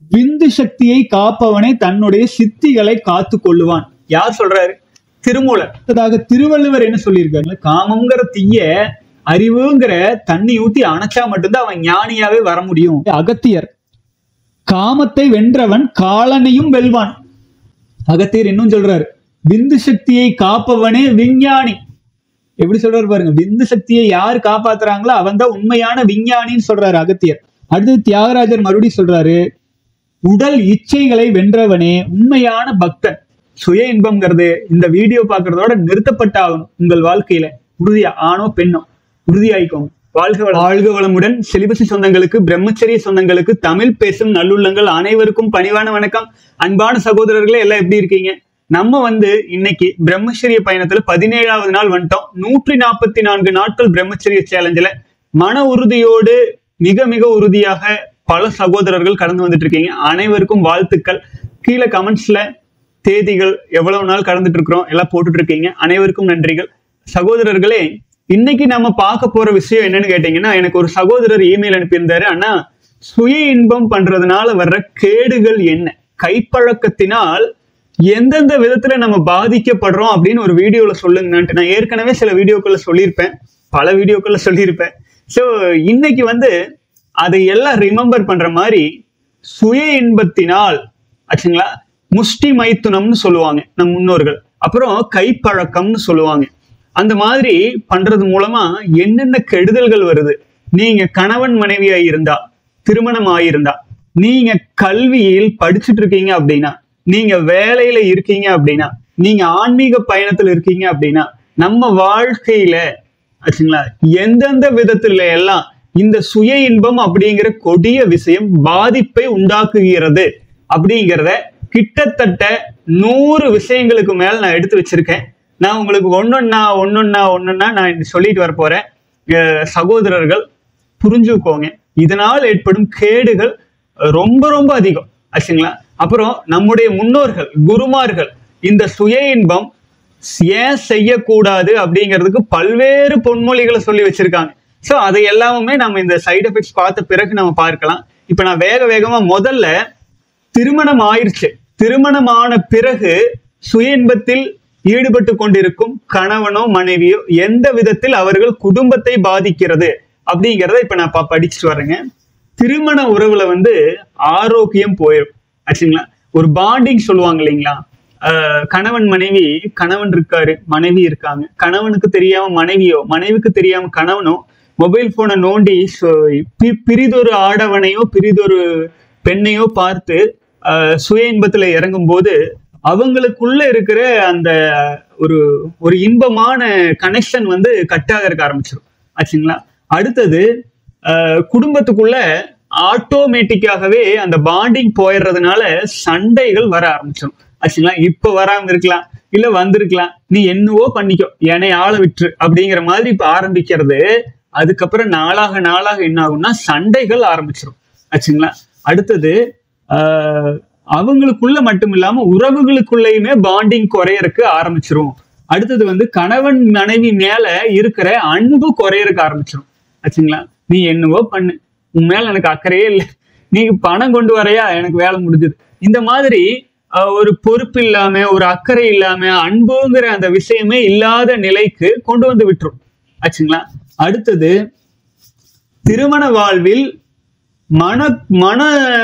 விந்து சக்தியை காப்பவனே தன்னுடைய சித்திகளை காத்து கொள்ளுவான் யார் சொல்றாரு திருமூலர் அடுத்ததாக திருவள்ளுவர் என்ன சொல்லியிருக்காரு காமங்கிற தீய அறிவுங்கிற தண்ணி ஊத்தி அணைச்சா மட்டும்தான் அவன் ஞானியாவே வர முடியும் அகத்தியர் காமத்தை வென்றவன் காலனையும் வெல்வான் அகத்தியர் இன்னும் சொல்றாரு விந்து சக்தியை காப்பவனே விஞ்ஞானி எப்படி சொல்றாரு பாருங்க விந்து சக்தியை யார் காப்பாத்துறாங்களோ அவன் தான் உண்மையான விஞ்ஞானின்னு சொல்றாரு அகத்தியர் அடுத்து தியாகராஜர் மறுபடியும் சொல்றாரு உடல் இச்சைகளை வென்றவனே உண்மையான பக்தன் சுய இன்பம்ங்கிறது இந்த வீடியோ பார்க்கறதோட நிறுத்தப்பட்டாகும் உங்கள் வாழ்க்கையில உறுதியா ஆணோ பெண்ணோ உறுதியாயிக்கோங்க வாழ்க வளம் வாழ்க வளமுடன் செலிபசி சொந்தங்களுக்கு பிரம்மச்சரிய சொந்தங்களுக்கு தமிழ் பேசும் நல்லுள்ளங்கள் அனைவருக்கும் பணிவான வணக்கம் அன்பான சகோதரர்களே எல்லாம் எப்படி இருக்கீங்க நம்ம வந்து இன்னைக்கு பிரம்மச்சரிய பயணத்துல பதினேழாவது நாள் வந்துட்டோம் நூற்றி நாற்பத்தி நான்கு நாட்கள் பிரம்மச்சரிய சேலஞ்சில் மன உறுதியோடு மிக மிக உறுதியாக பல சகோதரர்கள் கடந்து வந்துட்டு இருக்கீங்க அனைவருக்கும் வாழ்த்துக்கள் கீழே கமெண்ட்ஸ்ல தேதிகள் எவ்வளவு நாள் கடந்துட்டு இருக்கிறோம் எல்லாம் போட்டுட்டு இருக்கீங்க அனைவருக்கும் நன்றிகள் சகோதரர்களே இன்னைக்கு நம்ம பார்க்க போற விஷயம் என்னன்னு கேட்டீங்கன்னா எனக்கு ஒரு சகோதரர் இமெயில் அனுப்பியிருந்தாரு அண்ணா சுய இன்பம் பண்றதுனால வர்ற கேடுகள் என்ன கைப்பழக்கத்தினால் எந்தெந்த விதத்துல நம்ம பாதிக்கப்படுறோம் அப்படின்னு ஒரு வீடியோல சொல்லுங்கன்ட்டு நான் ஏற்கனவே சில வீடியோக்கள்ல சொல்லியிருப்பேன் பல வீடியோக்கள்ல சொல்லியிருப்பேன் ஸோ இன்னைக்கு வந்து அதை எல்லாம் ரிமெம்பர் பண்ற மாதிரி சுய இன்பத்தினால் ஆச்சுங்களா முஷ்டி மைத்துனம்னு சொல்லுவாங்க நம் முன்னோர்கள் அப்புறம் கைப்பழக்கம்னு சொல்லுவாங்க அந்த மாதிரி பண்றது மூலமா என்னென்ன கெடுதல்கள் வருது நீங்க கணவன் மனைவியா இருந்தா திருமணம் ஆயிருந்தா நீங்க கல்வியில் படிச்சுட்டு இருக்கீங்க அப்படின்னா நீங்க வேலையில இருக்கீங்க அப்படின்னா நீங்க ஆன்மீக பயணத்துல இருக்கீங்க அப்படின்னா நம்ம வாழ்க்கையில ஆச்சுங்களா எந்தெந்த விதத்துல எல்லாம் இந்த சுய இன்பம் அப்படிங்கிற கொடிய விஷயம் பாதிப்பை உண்டாக்குகிறது அப்படிங்கிறத கிட்டத்தட்ட நூறு விஷயங்களுக்கு மேல நான் எடுத்து வச்சிருக்கேன் நான் உங்களுக்கு ஒன்னொன்னா ஒன்னொன்னா ஒன்னொன்னா நான் சொல்லிட்டு வர போறேன் அஹ் சகோதரர்கள் புரிஞ்சுக்கோங்க இதனால் ஏற்படும் கேடுகள் ரொம்ப ரொம்ப அதிகம் ஆச்சுங்களா அப்புறம் நம்முடைய முன்னோர்கள் குருமார்கள் இந்த சுய இன்பம் ஏன் செய்யக்கூடாது அப்படிங்கிறதுக்கு பல்வேறு பொன்மொழிகளை சொல்லி வச்சிருக்காங்க ஸோ அதை எல்லாமே நம்ம இந்த சைடு எஃபெக்ட்ஸ் பார்த்த பிறகு நம்ம பார்க்கலாம் இப்போ நான் வேக வேகமா முதல்ல திருமணம் ஆயிருச்சு திருமணமான பிறகு சுய இன்பத்தில் ஈடுபட்டு கொண்டிருக்கும் கணவனோ மனைவியோ எந்த விதத்தில் அவர்கள் குடும்பத்தை பாதிக்கிறது அப்படிங்கிறத இப்ப நான் ப- படிச்சுட்டு வரேங்க திருமண உறவுல வந்து ஆரோக்கியம் போயிடும் ஆச்சுங்களா ஒரு பாண்டிங் சொல்லுவாங்க இல்லைங்களா ஆஹ் கணவன் மனைவி கணவன் இருக்காரு மனைவி இருக்காங்க கணவனுக்கு தெரியாம மனைவியோ மனைவிக்கு தெரியாம கணவனோ மொபைல் போனை நோண்டி சு- பி- பிரிதொரு ஆடவனையோ பிரிதொரு பெண்ணையோ பார்த்து ஆஹ் சுய இன்பத்துல இறங்கும் போது அவங்களுக்குள்ள இருக்கிற அந்த ஒரு ஒரு இன்பமான கனெக்ஷன் வந்து கட் ஆகிறதுக்கு ஆரம்பிச்சிடும் ஆச்சுங்களா அடுத்தது ஆஹ் குடும்பத்துக்குள்ள ஆட்டோமேட்டிக்காகவே அந்த பாண்டிங் போயிடுறதுனால சண்டைகள் வர ஆரம்பிச்சிடும் ஆச்சுங்களா இப்ப வராம இருக்கலாம் இல்ல வந்திருக்கலாம் நீ என்னவோ பண்ணிக்கோ என்னை ஆள விட்டுரு அப்படிங்கிற மாதிரி இப்ப ஆரம்பிக்கிறது அதுக்கப்புறம் நாளாக நாளாக என்ன ஆகும்னா சண்டைகள் ஆரம்பிச்சிடும் ஆச்சுங்களா அடுத்தது ஆஹ் அவங்களுக்குள்ள மட்டும் இல்லாம உறவுகளுக்குள்ளயுமே பாண்டிங் குறையறக்கு ஆரம்பிச்சிரும் அடுத்தது வந்து கணவன் மனைவி மேல இருக்கிற அன்பு குறையறக்கு ஆரம்பிச்சிடும் ஆச்சுங்களா நீ என்னவோ பண்ணு உன் மேல எனக்கு அக்கறையே இல்லை நீ பணம் கொண்டு வரையா எனக்கு வேலை முடிஞ்சது இந்த மாதிரி ஆஹ், ஒரு பொறுப்பு இல்லாம ஒரு அக்கறை இல்லாம அன்புங்கிற அந்த விஷயமே இல்லாத நிலைக்கு கொண்டு வந்து விட்டுரும் ஆச்சுங்களா அடுத்தது திருமண வாழ்வில் மன மன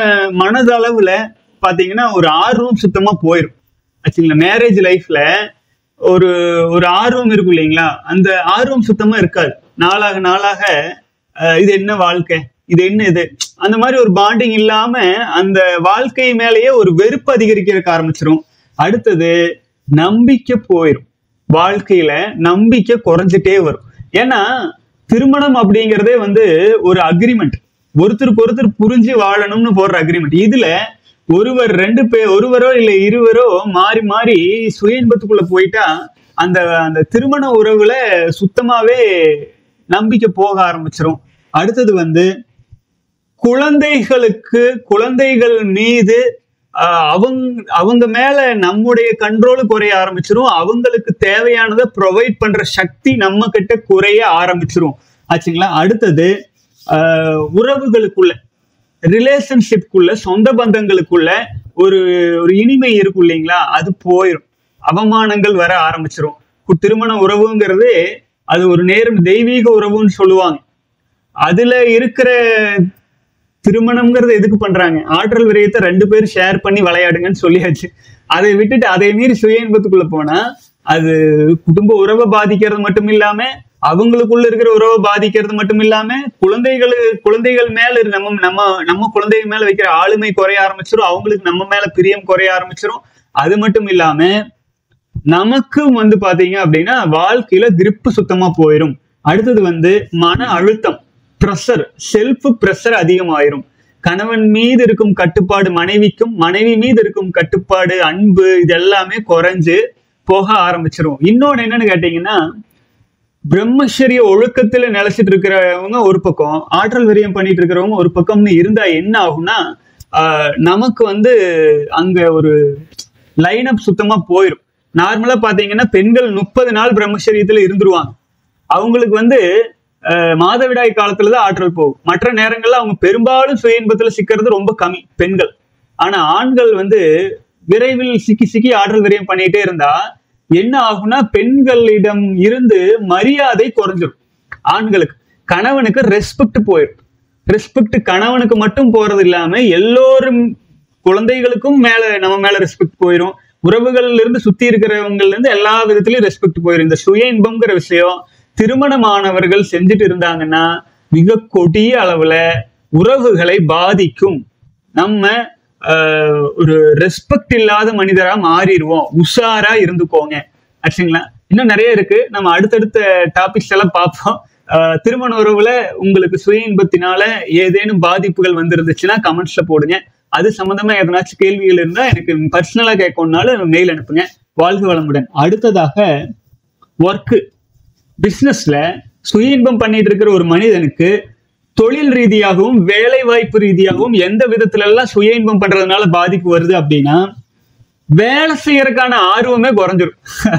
மனதளவுல பாத்தீங்கன்னா ஒரு ஆர்வம் சுத்தமா போயிடும் ஆச்சுங்களா மேரேஜ் லைஃப்ல ஒரு ஒரு ஆர்வம் இருக்கும் இல்லைங்களா அந்த ஆர்வம் சுத்தமா இருக்காது நாளாக நாளாக அஹ், இது என்ன வாழ்க்கை இது என்ன இது அந்த மாதிரி ஒரு பாண்டிங் இல்லாம அந்த வாழ்க்கை மேலேயே ஒரு வெறுப்பு அதிகரிக்கிறதுக்கு ஆரம்பிச்சிரும் அடுத்தது நம்பிக்கை போயிடும் வாழ்க்கையில நம்பிக்கை குறைஞ்சிட்டே வரும் ஏன்னா திருமணம் அப்படிங்கிறதே வந்து ஒரு அக்ரிமெண்ட் ஒருத்தருக்கு ஒருத்தர் புரிஞ்சு வாழணும்னு போடுற அக்ரிமெண்ட் இதுல ஒருவர் ரெண்டு பேர் ஒருவரோ இல்லை இருவரோ மாறி மாறி சுய இன்பத்துக்குள்ள போயிட்டா அந்த அந்த திருமண உறவுல சுத்தமாவே நம்பிக்கை போக ஆரம்பிச்சிரும் அடுத்தது வந்து குழந்தைகளுக்கு குழந்தைகள் மீது ஆஹ், அவங்க அவங்க மேல நம்முடைய கண்ட்ரோல் குறைய ஆரம்பிச்சிரும் அவங்களுக்கு தேவையானதை ப்ரொவைட் பண்ற சக்தி நம்ம கிட்ட குறைய ஆரம்பிச்சிரும் ஆச்சுங்களா அடுத்தது ஆஹ், உறவுகளுக்குள்ள ரிலேஷன்ஷிப்குள்ள சொந்த பந்தங்களுக்குள்ள ஒரு ஒரு இனிமை இருக்கும் இல்லைங்களா அது போயிடும் அவமானங்கள் வர ஆரம்பிச்சிரும் கு- திருமண உறவுங்கிறது அது ஒரு நேரம் தெய்வீக உறவுன்னு சொல்லுவாங்க அதுல இருக்கிற திருமணம்ங்கிறது எதுக்கு பண்றாங்க ஆற்றல் விரயத்தை ரெண்டு பேரும் ஷேர் பண்ணி விளையாடுங்கன்னு சொல்லியாச்சு அதை விட்டுட்டு அதை மீறி சுய இன்பத்துக்குள்ள போனா அது குடும்ப உறவை பாதிக்கிறது மட்டும் இல்லாம அவங்களுக்குள்ள இருக்கிற உறவை பாதிக்கிறது மட்டும் இல்லாம குழந்தைகள் குழந்தைகள் மேல இரு- நம்ம நம்ம நம்ம குழந்தைகள் மேல வைக்கிற ஆளுமை குறைய ஆரம்பிச்சிரும் அவங்களுக்கு நம்ம மேல பிரியம் குறைய ஆரம்பிச்சிரும் அது மட்டும் இல்லாம நமக்கும் வந்து பாத்தீங்க அப்படின்னா வாழ்க்கையில grip சுத்தமா போயிடும் அடுத்தது வந்து மன அழுத்தம் ப்ரெஷர் செல்ஃப் ப்ரெஷர் அதிகமாயிரும் கணவன் மீது இருக்கும் கட்டுப்பாடு மனைவிக்கும் மனைவி மீது இருக்கும் கட்டுப்பாடு அன்பு இது எல்லாமே குறைஞ்சு போக ஆரம்பிச்சிரும் இன்னொன்னு என்னன்னு கேட்டீங்கன்னா பிரம்மச்சரிய ஒழுக்கத்துல நிலைச்சிட்டு இருக்கிறவங்க ஒரு பக்கம் ஆற்றல் விரயம் பண்ணிட்டு இருக்கிறவங்க ஒரு பக்கம்னு இருந்தா என்ன ஆகும்னா ஆஹ், நமக்கு வந்து அங்க ஒரு லைன் அப் சுத்தமா போயிடும் நார்மலா பாத்தீங்கன்னா பெண்கள் முப்பது நாள் பிரம்மச்சரியத்துல இருந்துருவாங்க அவங்களுக்கு வந்து ஆஹ், மாதவிடாய் காலத்துல தான் ஆற்றல் போகும் மற்ற நேரங்கள்ல அவங்க பெரும்பாலும் சுய இன்பத்துல சிக்கிறது ரொம்ப கம்மி பெண்கள் ஆனா ஆண்கள் வந்து விரைவில் சிக்கி சிக்கி ஆற்றல் விரயம் பண்ணிட்டே இருந்தா என்ன ஆகும்னா பெண்களிடம் இருந்து மரியாதை குறைஞ்சிரும் ஆண்களுக்கு கணவனுக்கு ரெஸ்பெக்ட் போயிடும் ரெஸ்பெக்ட் கணவனுக்கு மட்டும் போறது இல்லாம எல்லோரும் குழந்தைகளுக்கும் மேல நம்ம மேல ரெஸ்பெக்ட் போயிடும் உறவுகள்ல இருந்து சுத்தி இருக்கிறவங்கல இருந்து எல்லா விதத்திலயும் ரெஸ்பெக்ட் போயிடும் இந்த சுய இன்பம்ங்கிற விஷயம் திருமணமானவர்கள் செஞ்சுட்டு இருந்தாங்கன்னா மிக கொடிய அளவுல உறவுகளை பாதிக்கும் நம்ம ஆஹ், ஒரு ரெஸ்பெக்ட் இல்லாத மனிதரா மாறிடுவோம் உஷாரா இருந்துக்கோங்க ஆச்சுங்களா இன்னும் நிறைய இருக்கு நம்ம அடுத்தடுத்த டாபிக்ஸ் எல்லாம் பார்ப்போம் ஆஹ், திருமண உறவுல உங்களுக்கு சுய இன்பத்தினால ஏதேனும் பாதிப்புகள் வந்திருந்துச்சுன்னா கமெண்ட்ஸ்ல போடுங்க அது சம்பந்தமா எதனாச்சும் கேள்விகள் இருந்தா எனக்கு பர்சனலா கேட்கணும்னாலும் மெயில் அனுப்புங்க வாழ்க வளமுடன் அடுத்ததாக ஒர்க்கு பிசினஸ்ல சுய இன்பம் பண்ணிட்டு இருக்கிற ஒரு மனிதனுக்கு தொழில் ரீதியாகவும் வேலை வாய்ப்பு ரீதியாகவும் எந்த விதத்துல எல்லாம் சுய இன்பம் பண்றதுனால பாதிப்பு வருது அப்படின்னா வேலை செய்யறதுக்கான ஆர்வமே குறைஞ்சிரும்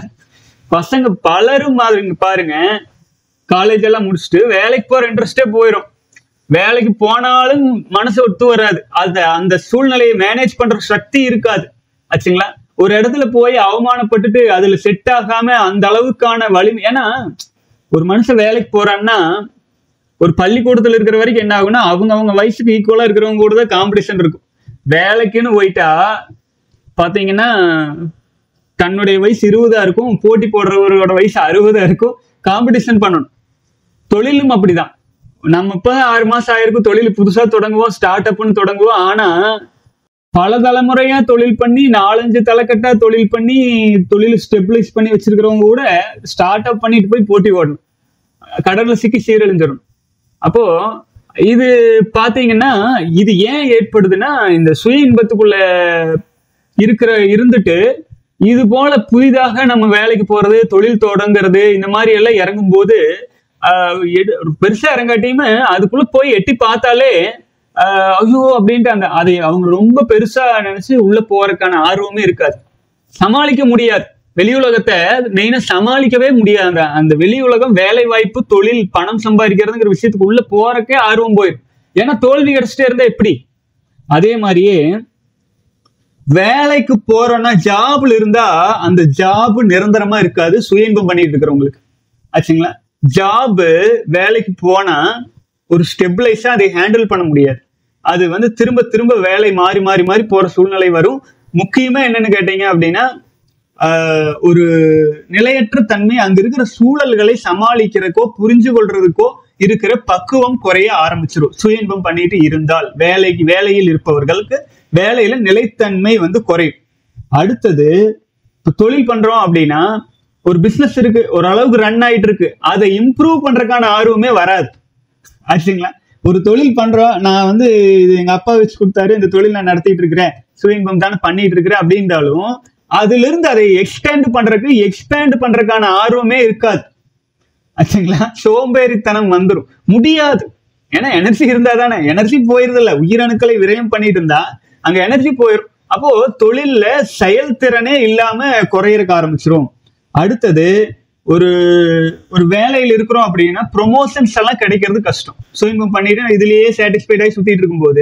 பசங்க பலரும் பாருங்க பாருங்க காலேஜ் எல்லாம் முடிச்சுட்டு வேலைக்கு போற இன்ட்ரெஸ்டே போயிடும் வேலைக்கு போனாலும் மனசு ஒத்து வராது அந்த அந்த சூழ்நிலையை மேனேஜ் பண்ற சக்தி இருக்காது ஆச்சுங்களா ஒரு இடத்துல போய் அவமானப்பட்டுட்டு அதுல செட் ஆகாம அந்த அளவுக்கான வலிமை ஏன்னா ஒரு மனுஷன் வேலைக்கு போறான்னா ஒரு பள்ளிக்கூடத்துல இருக்கிற வரைக்கும் என்ன ஆகும்னா அவங்க அவங்க வயசுக்கு ஈக்குவலா இருக்கிறவங்க கூட தான் காம்படிஷன் இருக்கும் வேலைக்குன்னு போயிட்டா பாத்தீங்கன்னா தன்னுடைய வயசு இருபதா இருக்கும் போட்டி போடுறவரோட வயசு அறுபதா இருக்கும் காம்படிஷன் பண்ணணும் தொழிலும் அப்படிதான் நம்ம இப்ப ஆறு மாசம் ஆயிருக்கும் தொழில் புதுசா தொடங்குவோம் ஸ்டார்ட் அப்னு தொடங்குவோம் ஆனா பல தலைமுறையா தொழில் பண்ணி நாலஞ்சு தலைக்கட்டா தொழில் பண்ணி தொழில் ஸ்டெபிலைஸ் பண்ணி வச்சிருக்கிறவங்க கூட ஸ்டார்ட் அப் பண்ணிட்டு போய் போட்டி ஓடணும் கடல்ல சிக்கி சீரழிஞ்சிடும் அப்போ இது பாத்தீங்கன்னா இது ஏன் ஏற்படுதுன்னா இந்த சுய இன்பத்துக்குள்ள இருக்கிற இருந்துட்டு இது போல புதிதாக நம்ம வேலைக்கு போறது தொழில் தொடங்குறது இந்த மாதிரி எல்லாம் இறங்கும் போது ஆஹ் எடு- பெருசா இறங்காட்டியுமே அதுக்குள்ள போய் எட்டி பார்த்தாலே ஆஹ் ஐயோ அப்படின்ட்டு அந்த அதை அவங்க ரொம்ப பெருசா நினைச்சு உள்ள போறதுக்கான ஆர்வமே இருக்காது சமாளிக்க முடியாது வெளி உலகத்தை மெயினா சமாளிக்கவே முடியாது அந்த அந்த வெளி உலகம் வேலை வாய்ப்பு தொழில் பணம் சம்பாதிக்கிறதுங்கிற விஷயத்துக்கு உள்ள போறக்கே ஆர்வம் போயிடும் ஏன்னா தோல்வி கிடைச்சிட்டே இருந்தா எப்படி அதே மாதிரியே வேலைக்கு போறோம்னா ஜாப்ல இருந்தா அந்த ஜாப் நிரந்தரமா இருக்காது சுய இன்பம் பண்ணிட்டு இருக்கிறவங்களுக்கு ஆச்சுங்களா ஜாப் வேலைக்கு போனா ஒரு ஸ்டெபிளைஸா அதை ஹேண்டில் பண்ண முடியாது அது வந்து திரும்ப திரும்ப வேலை மாறி மாறி மாறி போற சூழ்நிலை வரும் முக்கியமா என்னன்னு கேட்டீங்க அப்படின்னா ஆஹ், ஒரு நிலையற்ற தன்மை அங்க இருக்கிற சூழல்களை சமாளிக்கிறதுக்கோ புரிஞ்சு கொள்றதுக்கோ இருக்கிற பக்குவம் குறைய ஆரம்பிச்சிடும் சுய இன்பம் பண்ணிட்டு இருந்தால் வேலைக்கு வேலையில் இருப்பவர்களுக்கு வேலையில நிலைத்தன்மை வந்து குறையும் அடுத்தது இப்போ தொழில் பண்றோம் அப்படின்னா ஒரு பிசினஸ் இருக்கு ஒரு அளவுக்கு ரன் ஆயிட்டு இருக்கு அதை இம்ப்ரூவ் பண்றதுக்கான ஆர்வமே வராது ஆச்சுங்களா ஒரு தொழில் பண்றோம் நான் வந்து இது எங்க அப்பா வச்சு கொடுத்தாரு இந்த தொழில் நான் நடத்திட்டு இருக்கிறேன் சுய இன்பம் தானே பண்ணிட்டு இருக்கிறேன் அப்படின்றாலும் அதுல இருந்து அதை எக்ஸ்டெண்ட் பண்றதுக்கு எக்ஸ்பேண்ட் பண்றதுக்கான ஆர்வமே இருக்காது ஆச்சுங்களா சோம்பேறித்தனம் வந்துடும் முடியாது ஏன்னா எனர்ஜி இருந்தா தானே எனர்ஜி போயிருது இல்ல உயிரணுக்களை விரயம் பண்ணிட்டு இருந்தா அங்க எனர்ஜி போயிடும் அப்போ தொழில்ல செயல்திறனே இல்லாம குறையறக்க ஆரம்பிச்சிரும் அடுத்தது ஒரு ஒரு வேலையில் இருக்கிறோம் அப்படின்னா ப்ரொமோஷன்ஸ் எல்லாம் கிடைக்கிறது கஷ்டம் ஸோ இன்பம் பண்ணிட்டு நான் இதுலயே சாட்டிஸ்ஃபைட் ஆகி சுத்திட்டு இருக்கும்போது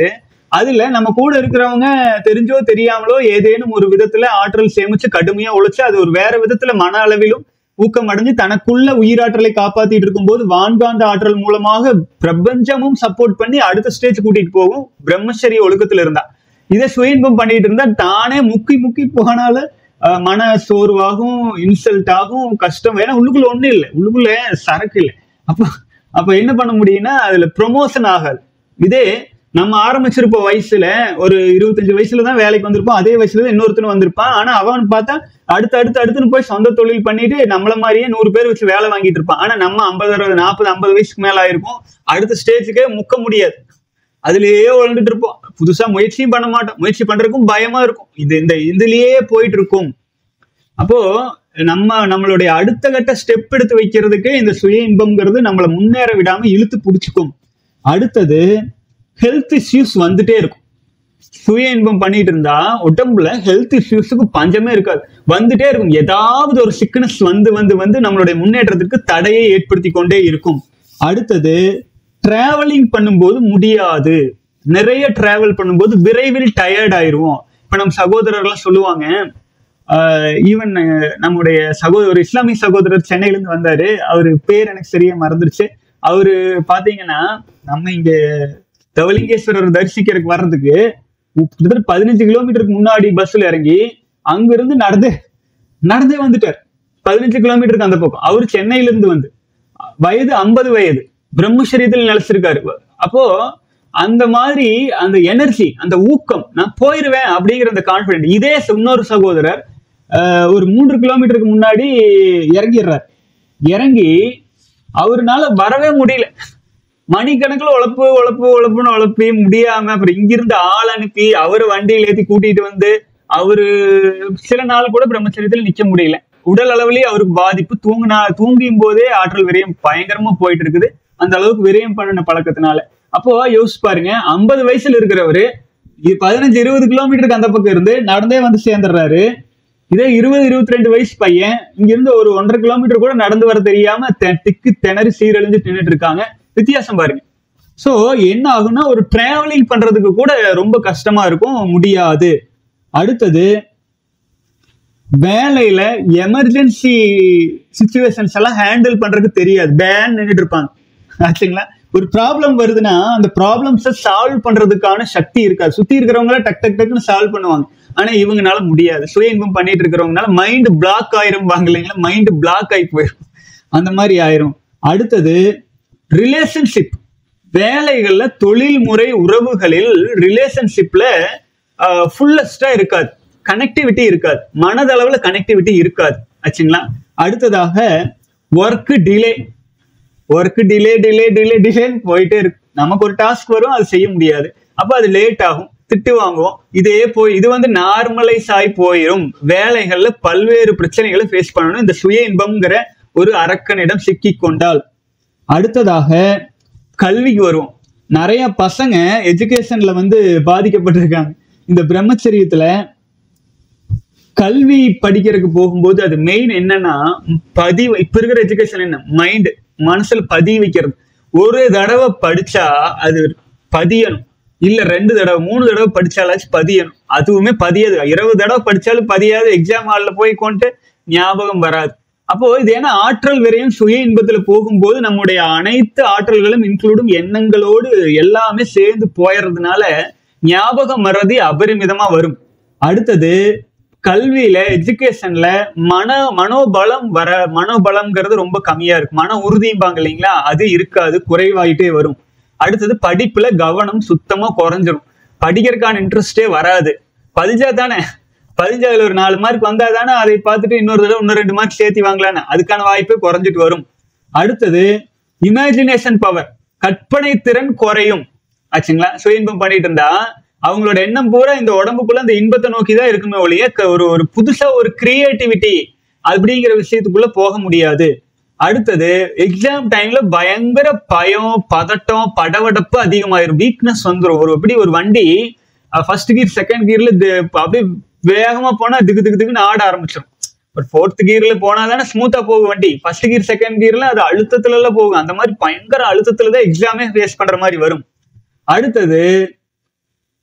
அதுல நம்ம கூட இருக்கிறவங்க தெரிஞ்சோ தெரியாமலோ ஏதேனும் ஒரு விதத்துல ஆற்றல் சேமிச்சு கடுமையா உழைச்சு அது ஒரு வேற விதத்துல மன அளவிலும் ஊக்கம் அடைஞ்சு தனக்குள்ள உயிராற்றலை காப்பாத்திட்டு இருக்கும்போது வான்காந்த ஆற்றல் மூலமாக பிரபஞ்சமும் சப்போர்ட் பண்ணி அடுத்த ஸ்டேஜ் கூட்டிட்டு போகும் பிரம்மச்சரிய ஒழுக்கத்துல இருந்தா இதை சுயன்பம் பண்ணிட்டு இருந்தா தானே முக்கி முக்கி போனால அஹ், மன சோர்வாகும் இன்சல்ட் ஆகும் கஷ்டம் ஏன்னா உள்ளுக்குள்ள ஒண்ணு இல்லை உள்ளுக்குள்ள சரக்கு இல்லை அப்ப அப்ப என்ன பண்ண முடியும்னா அதுல ப்ரொமோஷன் ஆகாது இதே நம்ம ஆரம்பிச்சிருப்ப வயசுல ஒரு இருபத்தஞ்சு வயசுல தான் வேலைக்கு வந்திருப்போம் அதே வயசுல தான் இன்னொருத்தனும் வந்திருப்பான் ஆனா அவன் பார்த்தா அடுத்து அடுத்து அடுத்துன்னு போய் சொந்த தொழில் பண்ணிட்டு நம்மள மாதிரியே நூறு பேர் வச்சு வேலை வாங்கிட்டு இருப்பான் ஆனா நம்ம ஐம்பது அறுபது நாற்பது ஐம்பது வயசுக்கு மேல ஆயிருக்கும் அடுத்த ஸ்டேஜுக்கே முக்க முடியாது அதுலயே உழந்துட்டு இருப்போம் புதுசா முயற்சியும் பண்ண மாட்டோம் முயற்சி பண்றதுக்கும் பயமா இருக்கும் இது இந்த இதுலயே போயிட்டு இருக்கும் அப்போ நம்ம நம்மளுடைய அடுத்த கட்ட ஸ்டெப் எடுத்து வைக்கிறதுக்கு இந்த சுய இன்பம்ங்கிறது நம்மளை முன்னேற விடாம இழுத்து பிடிச்சிக்கும் அடுத்தது ஹெல்த் இஷ்யூஸ் வந்துட்டே இருக்கும் சுய இன்பம் பண்ணிட்டு இருந்தா உடம்புல ஹெல்த் இஷ்யூஸுக்கு பஞ்சமே இருக்காது வந்துட்டே இருக்கும் ஏதாவது ஒரு சிக்னஸ் வந்து வந்து வந்து நம்மளுடைய முன்னேற்றத்திற்கு தடையை ஏற்படுத்தி கொண்டே இருக்கும் அடுத்தது டிராவலிங் பண்ணும்போது முடியாது நிறைய டிராவல் பண்ணும்போது விரைவில் டயர்ட் ஆயிருவோம் இப்ப நம்ம சகோதரர்லாம் சொல்லுவாங்க ஈவன் நம்முடைய சகோதரர் ஒரு இஸ்லாமிய சகோதரர் சென்னையில இருந்து வந்தாரு அவரு பேர் எனக்கு சரியா மறந்துருச்சு அவரு பாத்தீங்கன்னா நம்ம இங்க தவலிங்கேஸ்வரர் தரிசிக்கிறதுக்கு வர்றதுக்கு கிட்டத்தட்ட பதினஞ்சு கிலோமீட்டருக்கு முன்னாடி பஸ்ல இறங்கி அங்க இருந்து நடந்து நடந்தே வந்துட்டார் பதினஞ்சு கிலோமீட்டருக்கு அந்த பக்கம் அவர் சென்னையில இருந்து வந்து வயது ஐம்பது வயது பிரம்மச்சரியத்தில் நிலைச்சிருக்காரு அப்போ அந்த மாதிரி அந்த எனர்ஜி அந்த ஊக்கம் நான் போயிருவேன் அப்படிங்கிற அந்த கான்பிடென்ட் இதே இன்னொரு சகோதரர் ஆஹ், ஒரு மூன்று கிலோமீட்டருக்கு முன்னாடி இறங்கிடுறார் இறங்கி அவருனால வரவே முடியல மணிக்கணக்கில் உழப்பு உழப்பு உழப்புன்னு உழப்பி முடியாம அப்புறம் இங்கிருந்து ஆள் அனுப்பி அவரு வண்டியில் ஏத்தி கூட்டிட்டு வந்து அவரு சில நாள் கூட பிரம்மச்சரியத்தில் நிக்க முடியல உடல் அளவுலயே அவருக்கு பாதிப்பு தூங்கினா தூங்கியும் போதே ஆற்றல் விரயம் பயங்கரமா போயிட்டு இருக்குது அந்த அளவுக்கு விரயம் பண்ணின பழக்கத்தினால அப்போ யோசிச்சு பாருங்க ஐம்பது வயசுல இருக்கிறவரு இ- பதினஞ்சு இருபது கிலோமீட்டருக்கு அந்த பக்கம் இருந்து நடந்தே வந்து சேர்ந்துடுறாரு இதே இருபது இருபத்தி ரெண்டு வயசு பையன் இங்க இருந்து ஒரு ஒன்றரை கிலோமீட்டர் கூட நடந்து வர தெரியாம தெ- திக்கு திணறி சீரழிஞ்சு நின்றுட்டு இருக்காங்க வித்தியாசம் பாருங்க சோ என்ன ஆகும்னா ஒரு டிராவலிங் பண்றதுக்கு கூட ரொம்ப கஷ்டமா இருக்கும் முடியாது அடுத்தது வேலையில எமர்ஜென்சி சுச்சுவேஷன்ஸ் எல்லாம் ஹேண்டில் பண்றதுக்கு தெரியாது பேன் நின்றுட்டு இருப்பாங்க ஆச்சுங்களா ஒரு ப்ராப்ளம் வருதுன்னா அந்த ப்ராப்ளம்ஸை சால்வ் பண்றதுக்கான சக்தி இருக்காது சுத்தி இருக்கிறவங்கள டக் டக் டக்குன்னு சால்வ் பண்ணுவாங்க ஆனா இவங்கனால முடியாது சுய இன்பம் பண்ணிட்டு இருக்கிறவங்கனால மைண்ட் பிளாக் ஆயிரும் வாங்க இல்லைங்களா மைண்ட் பிளாக் ஆகி போயிடும் அந்த மாதிரி ஆயிரும் அடுத்தது ரிலேஷன்ஷிப் வேலைகள்ல தொழில்முறை உறவுகளில் ரிலேஷன்ஷிப்ல ஃபுல்லஸ்டா இருக்காது கனெக்டிவிட்டி இருக்காது மனதளவுல கனெக்டிவிட்டி இருக்காது ஆச்சுங்களா அடுத்ததாக work delay work delay delay delay டிலேன்னு போயிட்டே இருக்கு நமக்கு ஒரு டாஸ்க் வரும் அது செய்ய முடியாது அப்ப அது லேட் ஆகும் திட்டு வாங்குவோம் இதே போய் இது வந்து நார்மலைஸ் ஆகி போயிடும் வேலைகள்ல பல்வேறு பிரச்சனைகளை ஃபேஸ் பண்ணணும் இந்த சுய இன்பம்ங்கிற ஒரு அரக்கனிடம் சிக்கி கொண்டால் அடுத்ததாக கல்விக்கு வருவோம் நிறைய பசங்க எஜுகேஷன்ல வந்து பாதிக்கப்பட்டிருக்காங்க இந்த பிரம்மச்சரியத்துல கல்வி படிக்கிறதுக்கு போகும்போது அது மெயின் என்னன்னா பதிவு இப்ப இருக்கிற எஜுகேஷன் என்ன மைண்ட் மனசுல பதிய வைக்கிறது ஒரு தடவை படிச்சா அது பதியணும் இல்ல ரெண்டு தடவை மூணு தடவை படிச்சாலாச்சும் பதியணும் அதுவுமே பதியாது இருபது தடவை படிச்சாலும் பதியாது எக்ஸாம் ஹால்ல போய் கொண்டு ஞாபகம் வராது அப்போ இது ஏன்னா ஆற்றல் விரையும் சுய இன்பத்துல போகும்போது நம்முடைய அனைத்து ஆற்றல்களும் இன்க்ளூடும் எண்ணங்களோடு எல்லாமே சேர்ந்து போயறதுனால ஞாபகம் மறதி அபரிமிதமா வரும் அடுத்தது கல்வியில எஜுகேஷன்ல மன மனோபலம் வர மனோபலம்ங்கிறது ரொம்ப கம்மியா இருக்கு மன உறுதிம்பாங்க இல்லைங்களா அது இருக்காது குறைவாயிட்டே வரும் அடுத்தது படிப்புல கவனம் சுத்தமா குறைஞ்சிரும் படிக்கிறதுக்கான இன்ட்ரெஸ்டே வராது பதிஞ்சா தானே பதிஞ்சு அதுல ஒரு நாலு மார்க் வந்தா தானே அதை பார்த்துட்டு இன்னொரு தடவை இன்னும் ரெண்டு மார்க் சேர்த்தி வாங்கலான்னு அதுக்கான வாய்ப்பே குறைஞ்சிட்டு வரும் அடுத்தது இமேஜினேஷன் பவர் கற்பனை திறன் குறையும் ஆச்சுங்களா சுய இன்பம் பண்ணிட்டு இருந்தா அவங்களோட எண்ணம் பூரா இந்த உடம்புக்குள்ள அந்த இன்பத்தை நோக்கி தான் இருக்குமே ஒழிய க- ஒரு ஒரு புதுசா ஒரு கிரியேட்டிவிட்டி அப்படிங்கிற விஷயத்துக்குள்ள போக முடியாது அடுத்தது எக்ஸாம் டைம்ல பயங்கர பயம் பதட்டம் படவடப்பு அதிகமாயிரும் வீக்னஸ் வந்துரும் ஒரு எப்படி ஒரு வண்டி ஃபர்ஸ்ட் கியர் செகண்ட் கியர்ல அப்படியே வேகமா போனா திக்கு திக்கு திக்குன்னு ஆட ஆரம்பிச்சிடும் ஒரு ஃபோர்த் கியர்ல போனா தானே ஸ்மூத்தா போகும் வண்டி ஃபர்ஸ்ட் கியர் செகண்ட் கியர்ல அது அழுத்தத்துல எல்லாம் போகும் அந்த மாதிரி பயங்கர அழுத்தத்துல தான் எக்ஸாமே ஃபேஸ் பண்ற மாதிரி வரும் அடுத்தது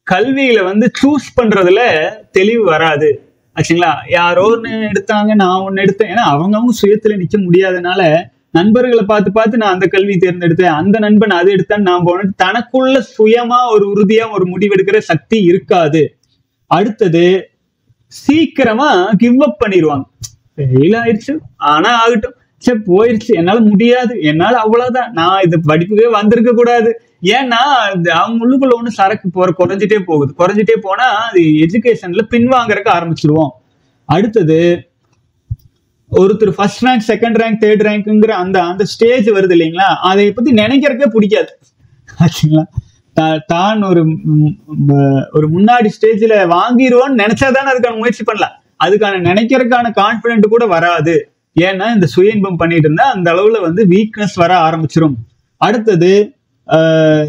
கல்வியில வந்து சூஸ் பண்றதுல தெளிவு வராது ஆச்சுங்களா யாரோ ஒன்று எடுத்தாங்க நான் ஒன்று எடுத்தேன் ஏன்னா அவங்கவுங்க சுயத்துல நிக்க முடியாதனால நண்பர்களை பார்த்து பார்த்து நான் அந்த கல்வி தேர்ந்தெடுத்தேன் அந்த நண்பன் அது எடுத்தான் நான் போனேன் தனக்குள்ள சுயமா ஒரு உறுதியா ஒரு முடிவெடுக்கிற சக்தி இருக்காது அடுத்தது சீக்கிரமா கிவ் அப் பண்ணிடுவாங்க ஃபெயில் ஆயிடுச்சு ஆனா ஆகட்டும் சரி போயிடுச்சு என்னால முடியாது என்னால அவ்வளவுதான் நான் இது படிப்புக்கே வந்திருக்க கூடாது ஏன்னா இந்த அவங்க உள்ளுக்குள்ள ஒண்ணு சரக்கு போற குறைஞ்சிட்டே போகுது குறைஞ்சிட்டே போனா அது எஜுகேஷன்ல பின்வாங்கறதுக்கு ஆரம்பிச்சிருவோம் அடுத்தது ஒருத்தர் first rank second rank third ரேங்க்ங்கிற அந்த அந்த ஸ்டேஜ் வருது இல்லைங்களா அதை பத்தி நினைக்கிறதுக்கே பிடிக்காது ஆச்சுங்களா தா- தான் ஒரு ம், ம், ஒரு முன்னாடி ஸ்டேஜ்ல வாங்கிடுவோம்னு நினைச்சாதானே அதுக்கான முயற்சி பண்ணலாம் அதுக்கான நினைக்கிறதுக்கான கான்பிடென்ட் கூட வராது ஏன்னா இந்த சுய இன்பம் பண்ணிட்டு இருந்தா அந்த அளவுல வந்து வீக்னஸ் வர ஆரம்பிச்சிரும் அடுத்தது ஆஹ்,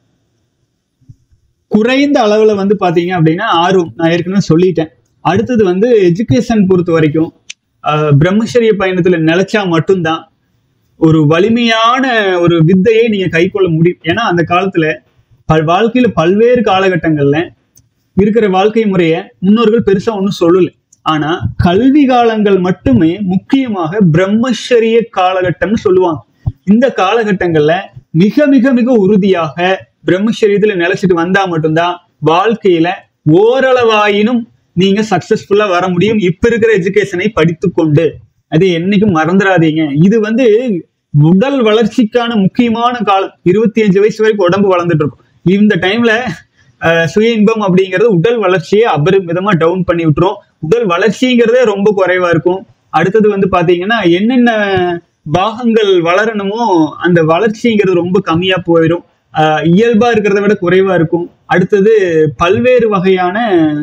குறைந்த அளவுல வந்து பாத்தீங்க அப்படின்னா ஆர்வம் நான் ஏற்கனவே சொல்லிட்டேன் அடுத்தது வந்து எஜுகேஷன் பொறுத்த வரைக்கும் ஆஹ், பிரம்மச்சரிய பயணத்துல நிலைச்சா மட்டும்தான் ஒரு வலிமையான ஒரு வித்தையை நீங்க கைக்கொள்ள முடியும் ஏன்னா அந்த காலத்துல பல் வாழ்க்கையில பல்வேறு காலகட்டங்கள்ல இருக்கிற வாழ்க்கை முறைய முன்னோர்கள் பெருசா ஒன்றும் சொல்லல ஆனா கல்வி காலங்கள் மட்டுமே முக்கியமாக பிரம்மச்சரிய காலகட்டம்னு சொல்லுவாங்க இந்த காலகட்டங்கள்ல மிக மிக மிக உறுதியாக பிரம்மச்சரியத்துல நிலைச்சிட்டு வந்தா மட்டும்தான் வாழ்க்கையில ஓரளவாயினும் நீங்க சக்சஸ்ஃபுல்லா வர முடியும் இப்ப இருக்கிற எஜுகேஷனை படித்துக்கொண்டு அது என்னைக்கும் மறந்துடாதீங்க இது வந்து உடல் வளர்ச்சிக்கான முக்கியமான காலம் இருபத்தி அஞ்சு வயசு வரைக்கும் உடம்பு வளர்ந்துட்டு இருக்கும் இந்த டைம்ல அஹ், சுய இன்பம் அப்படிங்கிறது உடல் வளர்ச்சியை அபரிமிதமா டவுன் பண்ணி விட்டுரும் உடல் வளர்ச்சிங்கிறதே ரொம்ப குறைவா இருக்கும் அடுத்தது வந்து பாத்தீங்கன்னா என்னென்ன பாகங்கள் வளரணுமோ அந்த வளர்ச்சிங்கிறது ரொம்ப கம்மியா போயிடும் அஹ், இயல்பா இருக்கிறத விட குறைவா இருக்கும் அடுத்தது பல்வேறு வகையான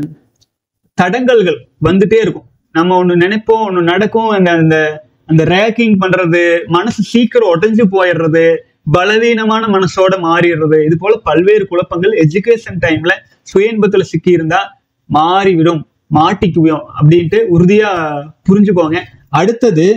தடங்கல்கள் வந்துட்டே இருக்கும் நம்ம ஒண்ணு நினைப்போம் ஒண்ணு நடக்கும் அந்த அந்த அந்த ரேக்கிங் பண்றது மனசு சீக்கிரம் உடைஞ்சு போயிடுறது பலவீனமான மனசோட மாறிடுறது இது போல பல்வேறு குழப்பங்கள் எஜுகேஷன் டைம்ல சுய இன்பத்துல சிக்கி இருந்தா மாறிவிடும் மாட்டிக்குவோம் அப்படின்ட்டு உறுதியா புரிஞ்சுக்கோங்க அடுத்தது